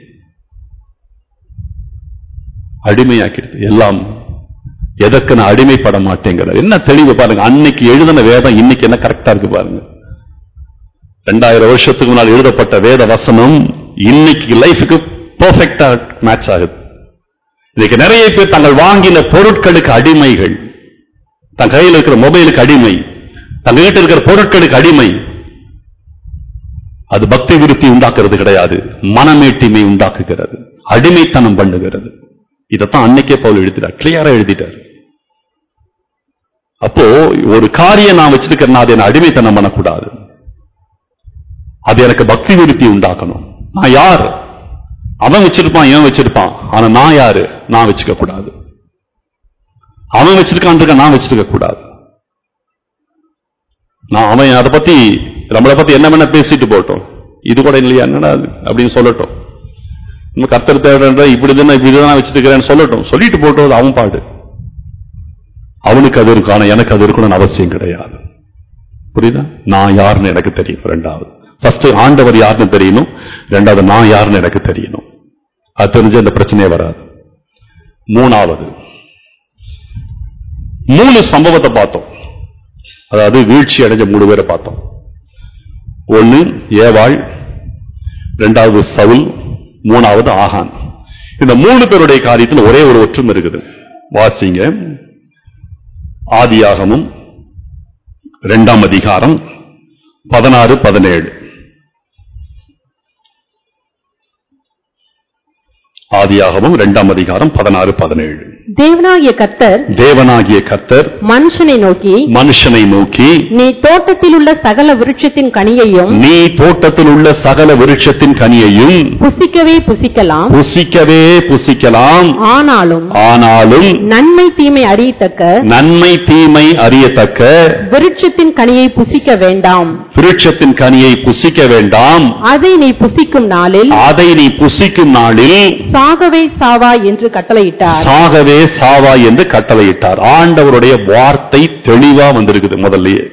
அடிமையாக்கிடுது எல்லாம் எதற்கு நான் அடிமைப்பட மாட்டேங்கிறது என்ன தெளிவு பாருங்க அன்னைக்கு எழுதின வேதம் இன்னைக்கு என்ன கரெக்டா இருக்கு பாருங்க ரெண்டாயிரம் வருஷத்துக்கு முன்னால் எழுதப்பட்ட வேத வசனம் இன்னைக்கு லைஃபுக்கு பெர்ஃபெக்டா மேட்ச் ஆகுது இன்னைக்கு நிறைய பேர் தங்கள் வாங்கின பொருட்களுக்கு அடிமைகள் தன் கையில் இருக்கிற மொபைலுக்கு அடிமை தங்க கிட்ட இருக்கிற பொருட்களுக்கு அடிமை அது பக்தி விருத்தி உண்டாக்குறது கிடையாது மனமேட்டிமை உண்டாக்குகிறது அடிமைத்தனம் பண்ணுகிறது இதைத்தான் அன்னைக்கே பவுல் எழுதிட்டார் கிளியரா எழுதிட்டார் அப்போ ஒரு காரியம் நான் வச்சிருக்கிறேன் அதை நான் அடிமைத்தனம் பண்ணக்கூடாது அது எனக்கு பக்தி விருத்தி உண்டாக்கணும் நான் யார் அவன் வச்சிருப்பான் இவன் வச்சிருப்பான் ஆனா நான் யாரு நான் வச்சுக்க கூடாது அவன் வச்சிருக்கான் நான் வச்சிருக்க கூடாது நான் அவன் அதை பத்தி நம்மளை பத்தி என்ன வேணா பேசிட்டு போட்டோம் இது கூட இல்லையா என்னடா அது அப்படின்னு சொல்லட்டும் நம்ம கர்த்தர் தேடுற இப்படி தானே இப்படி தான் வச்சுட்டு இருக்கிறேன்னு சொல்லட்டும் சொல்லிட்டு போட்டோம் அது அவன் பாடு அவனுக்கு அது இருக்கும் ஆனா எனக்கு அது இருக்கணும்னு அவசியம் கிடையாது புரியுதா நான் யாருன்னு எனக்கு தெரியும் ரெண்டாவது ஃபர்ஸ்ட் ஆண்டவர் யாருன்னு தெரியணும் ரெண்டாவது நான் யாருன்னு எனக்கு தெரியணும் அது தெரிஞ்சு அந்த பிரச்சனையே வராது மூணாவது மூணு சம்பவத்தை பார்த்தோம் அதாவது வீழ்ச்சி அடைஞ்ச மூணு பேரை பார்த்தோம் ஒன்னு ஏவாள் ரெண்டாவது சவுல் மூணாவது ஆகான் இந்த மூணு பேருடைய காரியத்தில் ஒரே ஒரு ஒற்றுமை இருக்குது வாசிங்க ஆதியாகமும் இரண்டாம் அதிகாரம் பதினாறு பதினேழு ஆதியாகமும் இரண்டாம் அதிகாரம் பதினாறு பதினேழு தேவனாகிய கர்த்தர் தேவனாகிய கர்த்தர் மனுஷனை நோக்கி மனுஷனை நோக்கி நீ தோட்டத்தில் உள்ள சகல விருட்சத்தின் கனியையும் நீ தோட்டத்தில் உள்ள சகல விருட்சத்தின் கனியையும் புசிக்கவே புசிக்கலாம் புசிக்கவே புசிக்கலாம் ஆனாலும் ஆனாலும் நன்மை தீமை அறியத்தக்க நன்மை தீமை அறியத்தக்க விருட்சத்தின் கனியை புசிக்க வேண்டாம் விருட்சத்தின் கனியை புசிக்க வேண்டாம் அதை நீ புசிக்கும் நாளில் அதை நீ புசிக்கும் நாளில் சாகவே சாவா என்று கட்டளையிட்டார் சாகவே சாவா என்று கட்டளையிட்டார் ஆண்டவருடைய வார்த்தை தெளிவா வந்திருக்குது முதல்லயே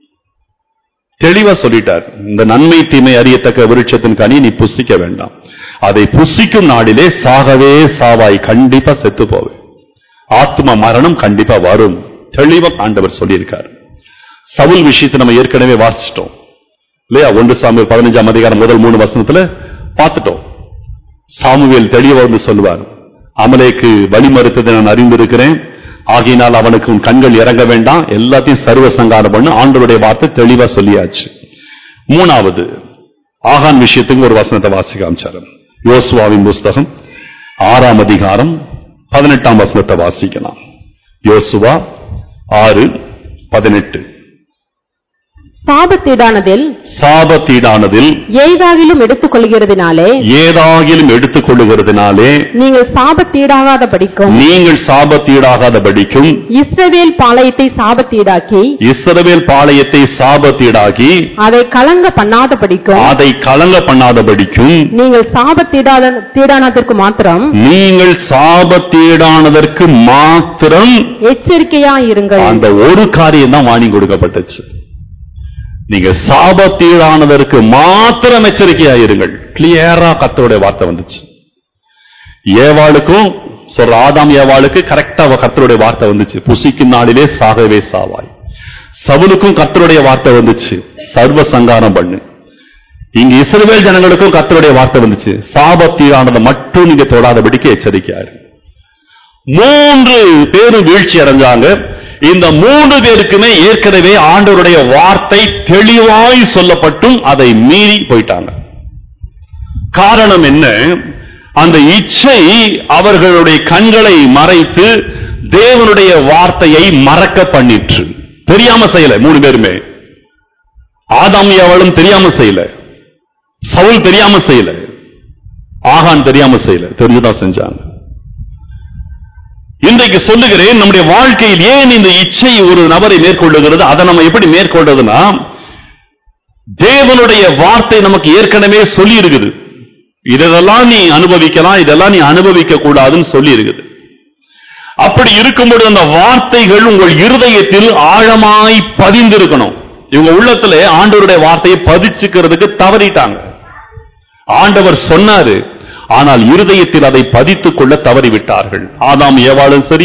தெளிவா சொல்லிட்டார் இந்த நன்மை தீமை அறியத்தக்க விருட்சத்தின் கனி நீ புசிக்க வேண்டாம் அதை புசிக்கும் நாளிலே சாகவே சாவாய் கண்டிப்பா செத்து போவே ஆத்ம மரணம் கண்டிப்பா வரும் தெளிவா ஆண்டவர் சொல்லியிருக்கார் சவுல் விஷயத்தை நம்ம ஏற்கனவே வாசிச்சிட்டோம் இல்லையா ஒன்று சாமுவேல் பதினஞ்சாம் அதிகாரம் முதல் மூணு வசனத்துல பார்த்துட்டோம் சாமுவேல் தெளிவா வந்து சொல்லுவார் அமலேக்கு வழி மறுத்ததை நான் அறிந்திருக்கிறேன் ஆகையினால் அவனுக்கு உன் கண்கள் இறங்க வேண்டாம் எல்லாத்தையும் சர்வ சங்காரம் பண்ணு ஆண்டவருடைய வார்த்தை தெளிவா சொல்லியாச்சு மூணாவது ஆகான் விஷயத்துக்கு ஒரு வசனத்தை வாசி காமிச்சாரு யோசுவாவின் புஸ்தகம் ஆறாம் அதிகாரம் பதினெட்டாம் வசனத்தை வாசிக்கலாம் யோசுவா ஆறு பதினெட்டு சாபத்தீடானதில் சாபத்தீடானதில் ஏதாகிலும் எடுத்துக் கொள்கிறதினாலே ஏதாகிலும் எடுத்துக் கொள்ளுகிறதுனாலே நீங்கள் சாபத்தீடாகாத படிக்கும் நீங்கள் சாபத்தீடாகாதபடிக்கும் இஸ்ரவேல் பாளையத்தை சாபத்தீடாக்கி இஸ்ரவேல் பாளையத்தை சாபத்தீடாகி அதை கலங்க பண்ணாத படிக்கும் அதை கலங்க பண்ணாதபடிக்கும் நீங்கள் சாபத்தீடாத தீடானதற்கு மாத்திரம் நீங்கள் சாபத்தீடானதற்கு மாத்திரம் எச்சரிக்கையா இருங்கள் அந்த ஒரு காரியம் தான் வாணி கொடுக்கப்பட்டுச்சு நீங்க சாபத்தீடானதற்கு மாத்திரம் எச்சரிக்கையா இருங்கள் கிளியரா கர்த்தருடைய வார்த்தை வந்துச்சு ஏவாளுக்கும் சொல்ற ஆதாம் ஏவாளுக்கு கரெக்டா கர்த்தருடைய வார்த்தை வந்துச்சு புசிக்கும் நாளிலே சாகவே சாவாய் சவுலுக்கும் கர்த்தருடைய வார்த்தை வந்துச்சு சர்வ சங்காரம் பண்ணு இங்க இஸ்ரவேல் ஜனங்களுக்கும் கர்த்தருடைய வார்த்தை வந்துச்சு சாபத்தீடானதை மட்டும் நீங்க தொடாதபடிக்கு எச்சரிக்கையா இருங்க மூன்று பேரும் வீழ்ச்சி அடைஞ்சாங்க இந்த மூன்று பேருக்குமே ஏற்கனவே ஆண்டவருடைய வார்த்தை தெளிவாய் சொல்லப்பட்டும் அதை மீறி போயிட்டாங்க காரணம் என்ன அந்த இச்சை அவர்களுடைய கண்களை மறைத்து தேவனுடைய வார்த்தையை மறக்க பண்ணிற்று தெரியாம செய்யல மூணு பேருமே ஆதாம் அவளும் தெரியாம செய்யல சவுல் தெரியாம செய்யல ஆகான் தெரியாம செய்யல தெரிஞ்சுதான் செஞ்சாங்க இன்றைக்கு சொல்லுகிறேன் நம்முடைய வாழ்க்கையில் ஏன் இந்த இச்சை ஒரு நபரை மேற்கொள்ளுகிறது அதை நம்ம எப்படி மேற்கொள்றதுன்னா தேவனுடைய வார்த்தை நமக்கு ஏற்கனவே சொல்லி இருக்குது இதெல்லாம் நீ அனுபவிக்கலாம் இதெல்லாம் நீ அனுபவிக்க கூடாதுன்னு சொல்லி இருக்குது அப்படி இருக்கும்போது அந்த வார்த்தைகள் உங்கள் இருதயத்தில் ஆழமாய் பதிந்திருக்கணும் இவங்க உள்ளத்துல ஆண்டவருடைய வார்த்தையை பதிச்சுக்கிறதுக்கு தவறிட்டாங்க ஆண்டவர் சொன்னாரு ஆனால் இருதயத்தில் அதை பதித்துக் கொள்ள தவறிவிட்டார்கள் ஆதாம் ஏவாளும் சரி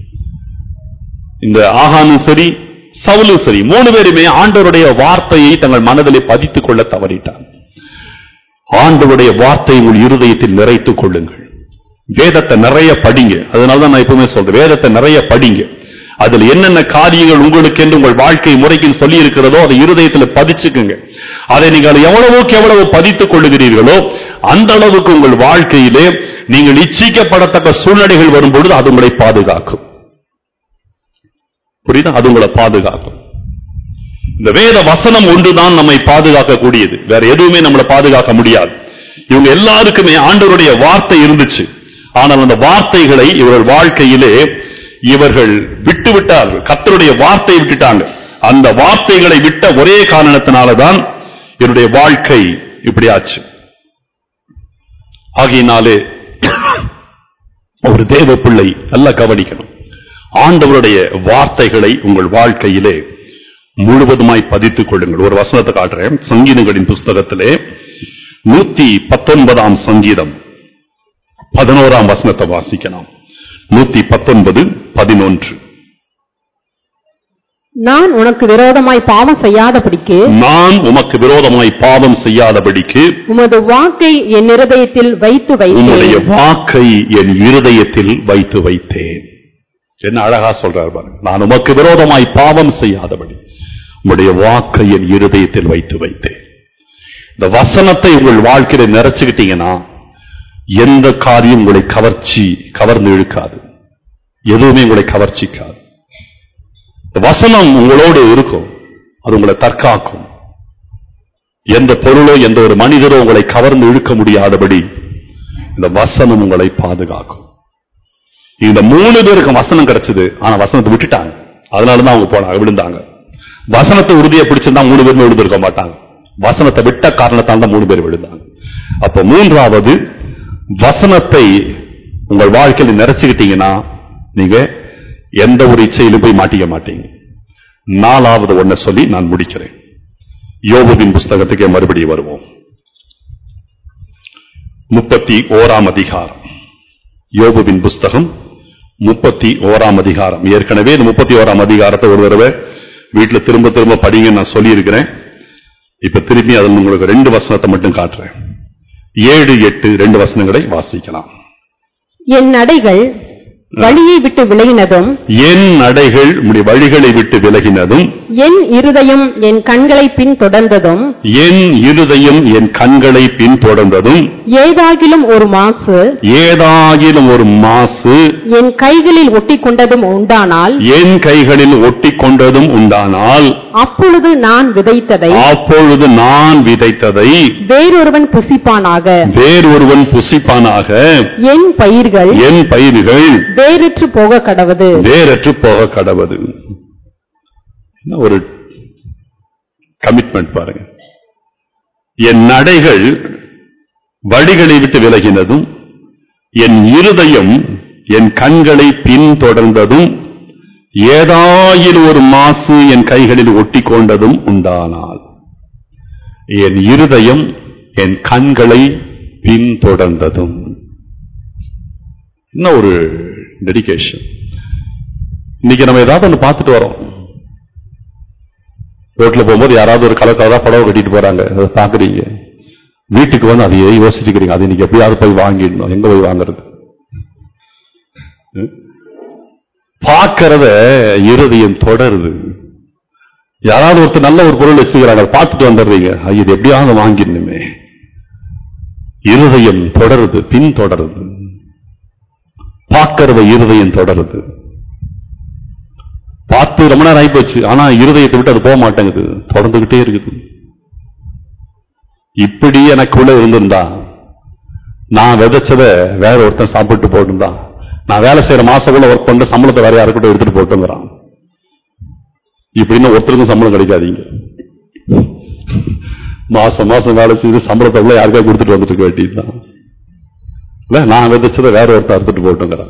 இந்த ஆகானும் சரி சவுலும் சரி மூணு பேருமே ஆண்டவருடைய வார்த்தையை தங்கள் மனதிலே பதித்துக் கொள்ள தவறிட்டாங்க ஆண்டவருடைய வார்த்தை உங்கள் இருதயத்தில் நிறைத்துக் கொள்ளுங்கள் வேதத்தை நிறைய படிங்க அதனால தான் நான் எப்பவுமே சொல்றேன் வேதத்தை நிறைய படிங்க அதுல என்னென்ன காரியங்கள் உங்களுக்கு என்று உங்கள் வாழ்க்கை முறைக்கு சொல்லி இருக்கிறதோ அதை இருதயத்தில் பதிச்சுக்குங்க அதை நீங்கள் எவ்வளவுக்கு எவ்வளவு பதித்துக் கொள்ளுகிறீர்களோ அந்த அளவுக்கு உங்கள் வாழ்க்கையிலே நீங்கள் இச்சிக்கப்படத்தக்க சூழ்நிலைகள் வரும்பொழுது அது உங்களை பாதுகாக்கும் புரியுதா அது உங்களை பாதுகாக்கும் இந்த வேத வசனம் ஒன்றுதான் நம்மை பாதுகாக்கக்கூடியது வேற எதுவுமே நம்மளை பாதுகாக்க முடியாது இவங்க எல்லாருக்குமே ஆண்டவருடைய வார்த்தை இருந்துச்சு ஆனால் அந்த வார்த்தைகளை இவர்கள் வாழ்க்கையிலே இவர்கள் விட்டு விட்டார்கள் கர்த்தருடைய வார்த்தையை விட்டுட்டாங்க அந்த வார்த்தைகளை விட்ட ஒரே காரணத்தினாலதான் இவருடைய வாழ்க்கை இப்படி ஆச்சு ஆகையினாலே ஒரு தேவ பிள்ளை நல்லா கவனிக்கணும் ஆண்டவருடைய வார்த்தைகளை உங்கள் வாழ்க்கையிலே முழுவதுமாய் பதித்துக் கொள்ளுங்கள் ஒரு வசனத்தை காட்டுறேன் சங்கீதங்களின் புஸ்தகத்திலே நூத்தி பத்தொன்பதாம் சங்கீதம் பதினோராம் வசனத்தை வாசிக்கலாம் நூத்தி பத்தொன்பது பதினொன்று நான் உனக்கு விரோதமாய் பாவம் செய்யாதபடிக்கு நான் உமக்கு விரோதமாய் பாவம் செய்யாதபடிக்கு உமது வாக்கை என் இருதயத்தில் வைத்து உம்முடைய வைத்தேன் வாக்கை என் இருதயத்தில் வைத்து வைத்தேன் என்ன அழகா சொல்றார் பாருங்க நான் உமக்கு விரோதமாய் பாவம் செய்யாதபடி உம்முடைய வாக்கை என் இருதயத்தில் வைத்து வைத்தேன் இந்த வசனத்தை உங்கள் வாழ்க்கையில நிறைச்சுக்கிட்டீங்கன்னா எந்த காரியம் உங்களை கவர்ச்சி கவர்ந்து இழுக்காது எதுவுமே உங்களை கவர்ச்சிக்காது இந்த வசனம் உங்களோடு இருக்கும் அது உங்களை தற்காக்கும் எந்த பொருளோ எந்த ஒரு மனிதரோ உங்களை கவர்ந்து இழுக்க முடியாதபடி இந்த வசனம் உங்களை பாதுகாக்கும் இந்த மூணு பேருக்கும் வசனம் கிடைச்சது ஆனா வசனத்தை விட்டுட்டாங்க அதனாலதான் அவங்க போனாங்க விழுந்தாங்க வசனத்தை உறுதியை பிடிச்சிருந்தா மூணு பேருமே விழுந்திருக்க மாட்டாங்க வசனத்தை விட்ட காரணத்தால் தான் மூணு பேர் விழுந்தாங்க அப்ப மூன்றாவது வசனத்தை உங்கள் வாழ்க்கையில் நிறைச்சுக்கிட்டீங்கன்னா நீங்க எந்த ஒரு இச்சையிலும் போய் மாட்டிக்க மாட்டீங்க நாலாவது ஒன்ன சொல்லி நான் முடிக்கிறேன் யோபுவின் புஸ்தகத்துக்கே மறுபடியும் வருவோம் முப்பத்தி ஓராம் அதிகாரம் யோபுவின் புஸ்தகம் முப்பத்தி ஓராம் அதிகாரம் ஏற்கனவே இந்த முப்பத்தி ஓராம் அதிகாரத்தை ஒரு தடவை வீட்டுல திரும்ப திரும்ப படிங்க நான் சொல்லியிருக்கிறேன் இப்ப திரும்பி அதில் உங்களுக்கு ரெண்டு வசனத்தை மட்டும் காட்டுறேன் ஏழு எட்டு ரெண்டு வசனங்களை வாசிக்கலாம் என் நடைகள் வழியை விட்டு விலகினதும் என் நடைகள் உம்முடைய வழிகளை விட்டு விலகினதும் என் இருதயம் என் கண்களை பின் தொடர்ந்ததும் என் இருதயம் என் கண்களை பின்தொடர்ந்ததும் ஏதாகிலும் ஒரு மாசு ஏதாகிலும் ஒரு மாசு என் கைகளில் ஒட்டி கொண்டதும் உண்டானால் என் கைகளில் ஒட்டி கொண்டதும் உண்டானால் அப்பொழுது நான் விதைத்ததை அப்பொழுது நான் விதைத்ததை வேறொருவன் புசிப்பானாக வேறொருவன் புசிப்பானாக என் பயிர்கள் என் பயிர்கள் வேறற்று போக கடவது வேறற்று போக கடவது என்ன ஒரு கமிட்மெண்ட் பாருங்க என் நடைகள் வழிகளை விட்டு விலகினதும் என் இருதயம் என் கண்களை பின்தொடர்ந்ததும் ஏதாயிலும் ஒரு மாசு என் கைகளில் ஒட்டி கொண்டதும் உண்டானால் என் இருதயம் என் கண்களை பின்தொடர்ந்ததும் என்ன ஒரு டெடிகேஷன் இன்னைக்கு நம்ம ஏதாவது ஒன்று பார்த்துட்டு வரோம் ரோட்ல போகும்போது யாராவது ஒரு கலர் கலரா புடவை கட்டிட்டு போறாங்க அதை பாக்குறீங்க வீட்டுக்கு வந்து அதையே யோசிச்சுக்கிறீங்க அது இன்னைக்கு எப்படியாவது போய் வாங்கிடணும் எங்க போய் வாங்குறது பார்க்கறத இருதயம் தொடருது யாராவது ஒருத்தர் நல்ல ஒரு பொருள் வச்சுக்கிறாங்க அதை பார்த்துட்டு வந்துடுறீங்க ஐயோ, இது எப்படியாவது வாங்கிடணுமே இருதயம் தொடருது பின் தொடருது பார்க்கறத இருதயம் தொடருது பார்த்து ரொம்ப நேரம் ஆயிப்போச்சு ஆனா இருதயத்தை விட்டு அது போக மாட்டேங்குது தொடர்ந்துகிட்டே இருக்குது இப்படி எனக்குள்ள இருந்திருந்தா நான் விதைச்சத வேற ஒருத்தன் சாப்பிட்டு போட்டுருந்தான் நான் வேலை செய்யற மாசக்குள்ள ஒர்க் பண்ண சம்பளத்தை வேற யாருக்கிட்ட எடுத்துட்டு போட்டுங்கிறான் இப்படின்னு ஒருத்தருக்கும் சம்பளம் கிடைக்காதீங்க மாசம் மாசம் வேலை செய்து சம்பளத்தை உள்ள யாருக்காவது கொடுத்துட்டு வந்துட்டு இருக்க வேண்டியதுதான் இல்ல நான் விதைச்சதை வேற ஒருத்தர் அறுத்துட்டு போட்டுங்கிறான்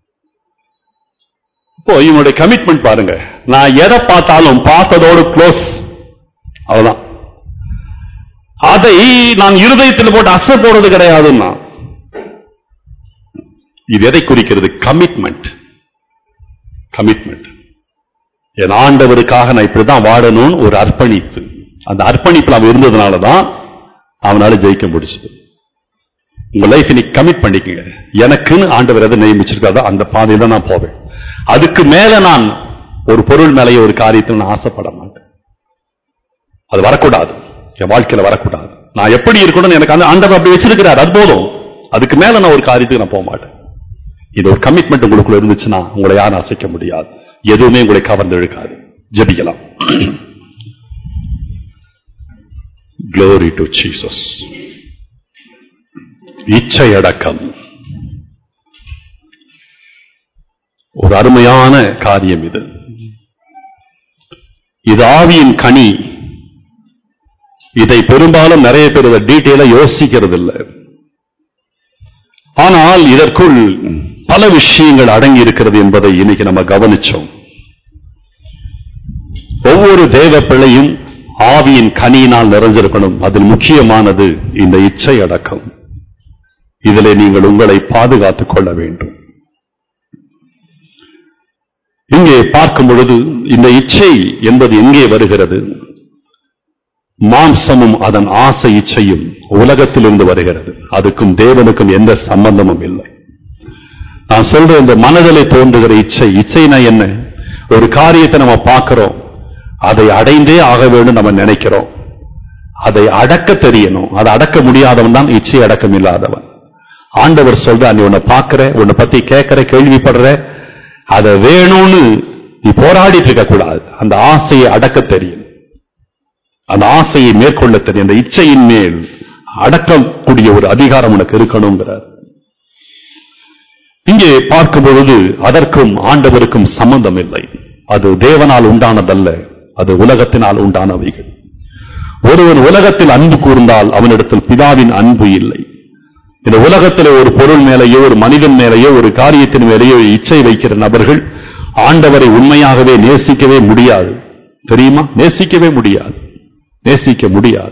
இப்போ இவனுடைய கமிட்மெண்ட் பாருங்க நான் எதை பார்த்தாலும் பார்த்ததோடு க்ளோஸ் அவ்வளவுதான் அதை நான் இருதயத்தில் போட்டு அசை போறது கிடையாதுன்னா இது எதை குறிக்கிறது கமிட்மெண்ட் கமிட்மெண்ட் என் ஆண்டவருக்காக நான் இப்படிதான் வாழணும்னு ஒரு அர்ப்பணிப்பு அந்த அர்ப்பணிப்புல அவன் இருந்ததுனாலதான் அவனால ஜெயிக்க முடிச்சது உங்க லைஃப் நீ கமிட் பண்ணிக்கங்க எனக்குன்னு ஆண்டவர் எதை நியமிச்சிருக்காதோ அந்த பாதையில தான் நான் போவேன் அதுக்கு மேல நான் ஒரு பொருள் மேலேயே ஒரு காரியத்தில் நான் ஆசைப்பட மாட்டேன் அது வரக்கூடாது என் வாழ்க்கையில வரக்கூடாது நான் எப்படி இருக்கணும்னு எனக்கு அந்த ஆண்டவர் அப்படி வச்சிருக்கிறார் அது போதும் அதுக்கு மேல நான் ஒரு காரியத்துக்கு நான் போக மாட்டேன் இது ஒரு கமிட்மெண்ட் உங்களுக்குள்ள இருந்துச்சுன்னா உங்களை யாரும் அசைக்க முடியாது எதுவுமே உங்களை கவர்ந்து இழுக்காது ஜெபிக்கலாம் Glory to Jesus. இச்சை அடக்கம் ஒரு அருமையான காரியம் இது இது ஆவியின் கனி இதை பெரும்பாலும் நிறைய பேர் இதை டீட்டெயிலா யோசிக்கிறது இல்லை ஆனால் இதற்குள் பல விஷயங்கள் அடங்கி இருக்கிறது என்பதை இன்னைக்கு நம்ம கவனிச்சோம் ஒவ்வொரு தேவ பிள்ளையும் ஆவியின் கனியினால் நிறைஞ்சிருக்கணும் அதில் முக்கியமானது இந்த இச்சை அடக்கம் இதிலே நீங்கள் உங்களை பாதுகாத்துக் கொள்ள வேண்டும் இங்கே பார்க்கும் பொழுது இந்த இச்சை என்பது எங்கே வருகிறது மாம்சமும் அதன் ஆசை இச்சையும் உலகத்திலிருந்து வருகிறது அதுக்கும் தேவனுக்கும் எந்த சம்பந்தமும் இல்லை நான் சொல்ற இந்த மனதிலே தோன்றுகிற இச்சை இச்சைனா என்ன ஒரு காரியத்தை நம்ம பார்க்கிறோம் அதை அடைந்தே ஆக வேண்டும் நம்ம நினைக்கிறோம் அதை அடக்க தெரியணும் அதை அடக்க முடியாதவன் தான் இச்சை அடக்கம் இல்லாதவன் ஆண்டவர் சொல்ற நீ உன்னை பார்க்கிற உன்னை பத்தி கேட்கிற கேள்விப்படுற அதை வேணும்னு நீ போராடிட்டு இருக்க கூடாது அந்த ஆசையை அடக்க தெரியும் அந்த ஆசையை மேற்கொள்ள தெரியும் அந்த இச்சையின் மேல் அடக்கக்கூடிய ஒரு அதிகாரம் உனக்கு இருக்கணுங்கிறார் இங்கே பார்க்கும் பொழுது அதற்கும் ஆண்டவருக்கும் சம்பந்தம் இல்லை அது தேவனால் உண்டானதல்ல அது உலகத்தினால் உண்டானவைகள் ஒருவன் உலகத்தில் அன்பு கூர்ந்தால் அவனிடத்தில் பிதாவின் அன்பு இல்லை இந்த உலகத்தில் ஒரு பொருள் மேலேயோ ஒரு மனிதன் மேலேயோ ஒரு காரியத்தின் மேலேயோ இச்சை வைக்கிற நபர்கள் ஆண்டவரை உண்மையாகவே நேசிக்கவே முடியாது தெரியுமா நேசிக்கவே முடியாது நேசிக்க முடியாது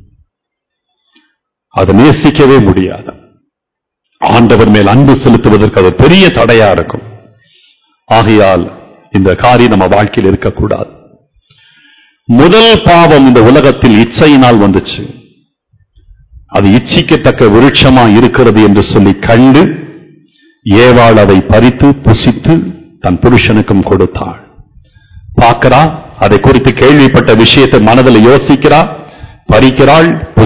அதை நேசிக்கவே முடியாது ஆண்டவர் மேல் அன்பு செலுத்துவதற்கு அது பெரிய தடையா இருக்கும் ஆகையால் இந்த காரியம் நம்ம வாழ்க்கையில் இருக்கக்கூடாது முதல் பாவம் இந்த உலகத்தில் இச்சையினால் வந்துச்சு அது இச்சிக்கத்தக்க விருட்சமா இருக்கிறது என்று சொல்லி கண்டு ஏவாள் அதை பறித்து புசித்து தன் புருஷனுக்கும் கொடுத்தாள் பார்க்கிறா அதை குறித்து கேள்விப்பட்ட விஷயத்தை மனதில் யோசிக்கிறா பறிக்கிறாள்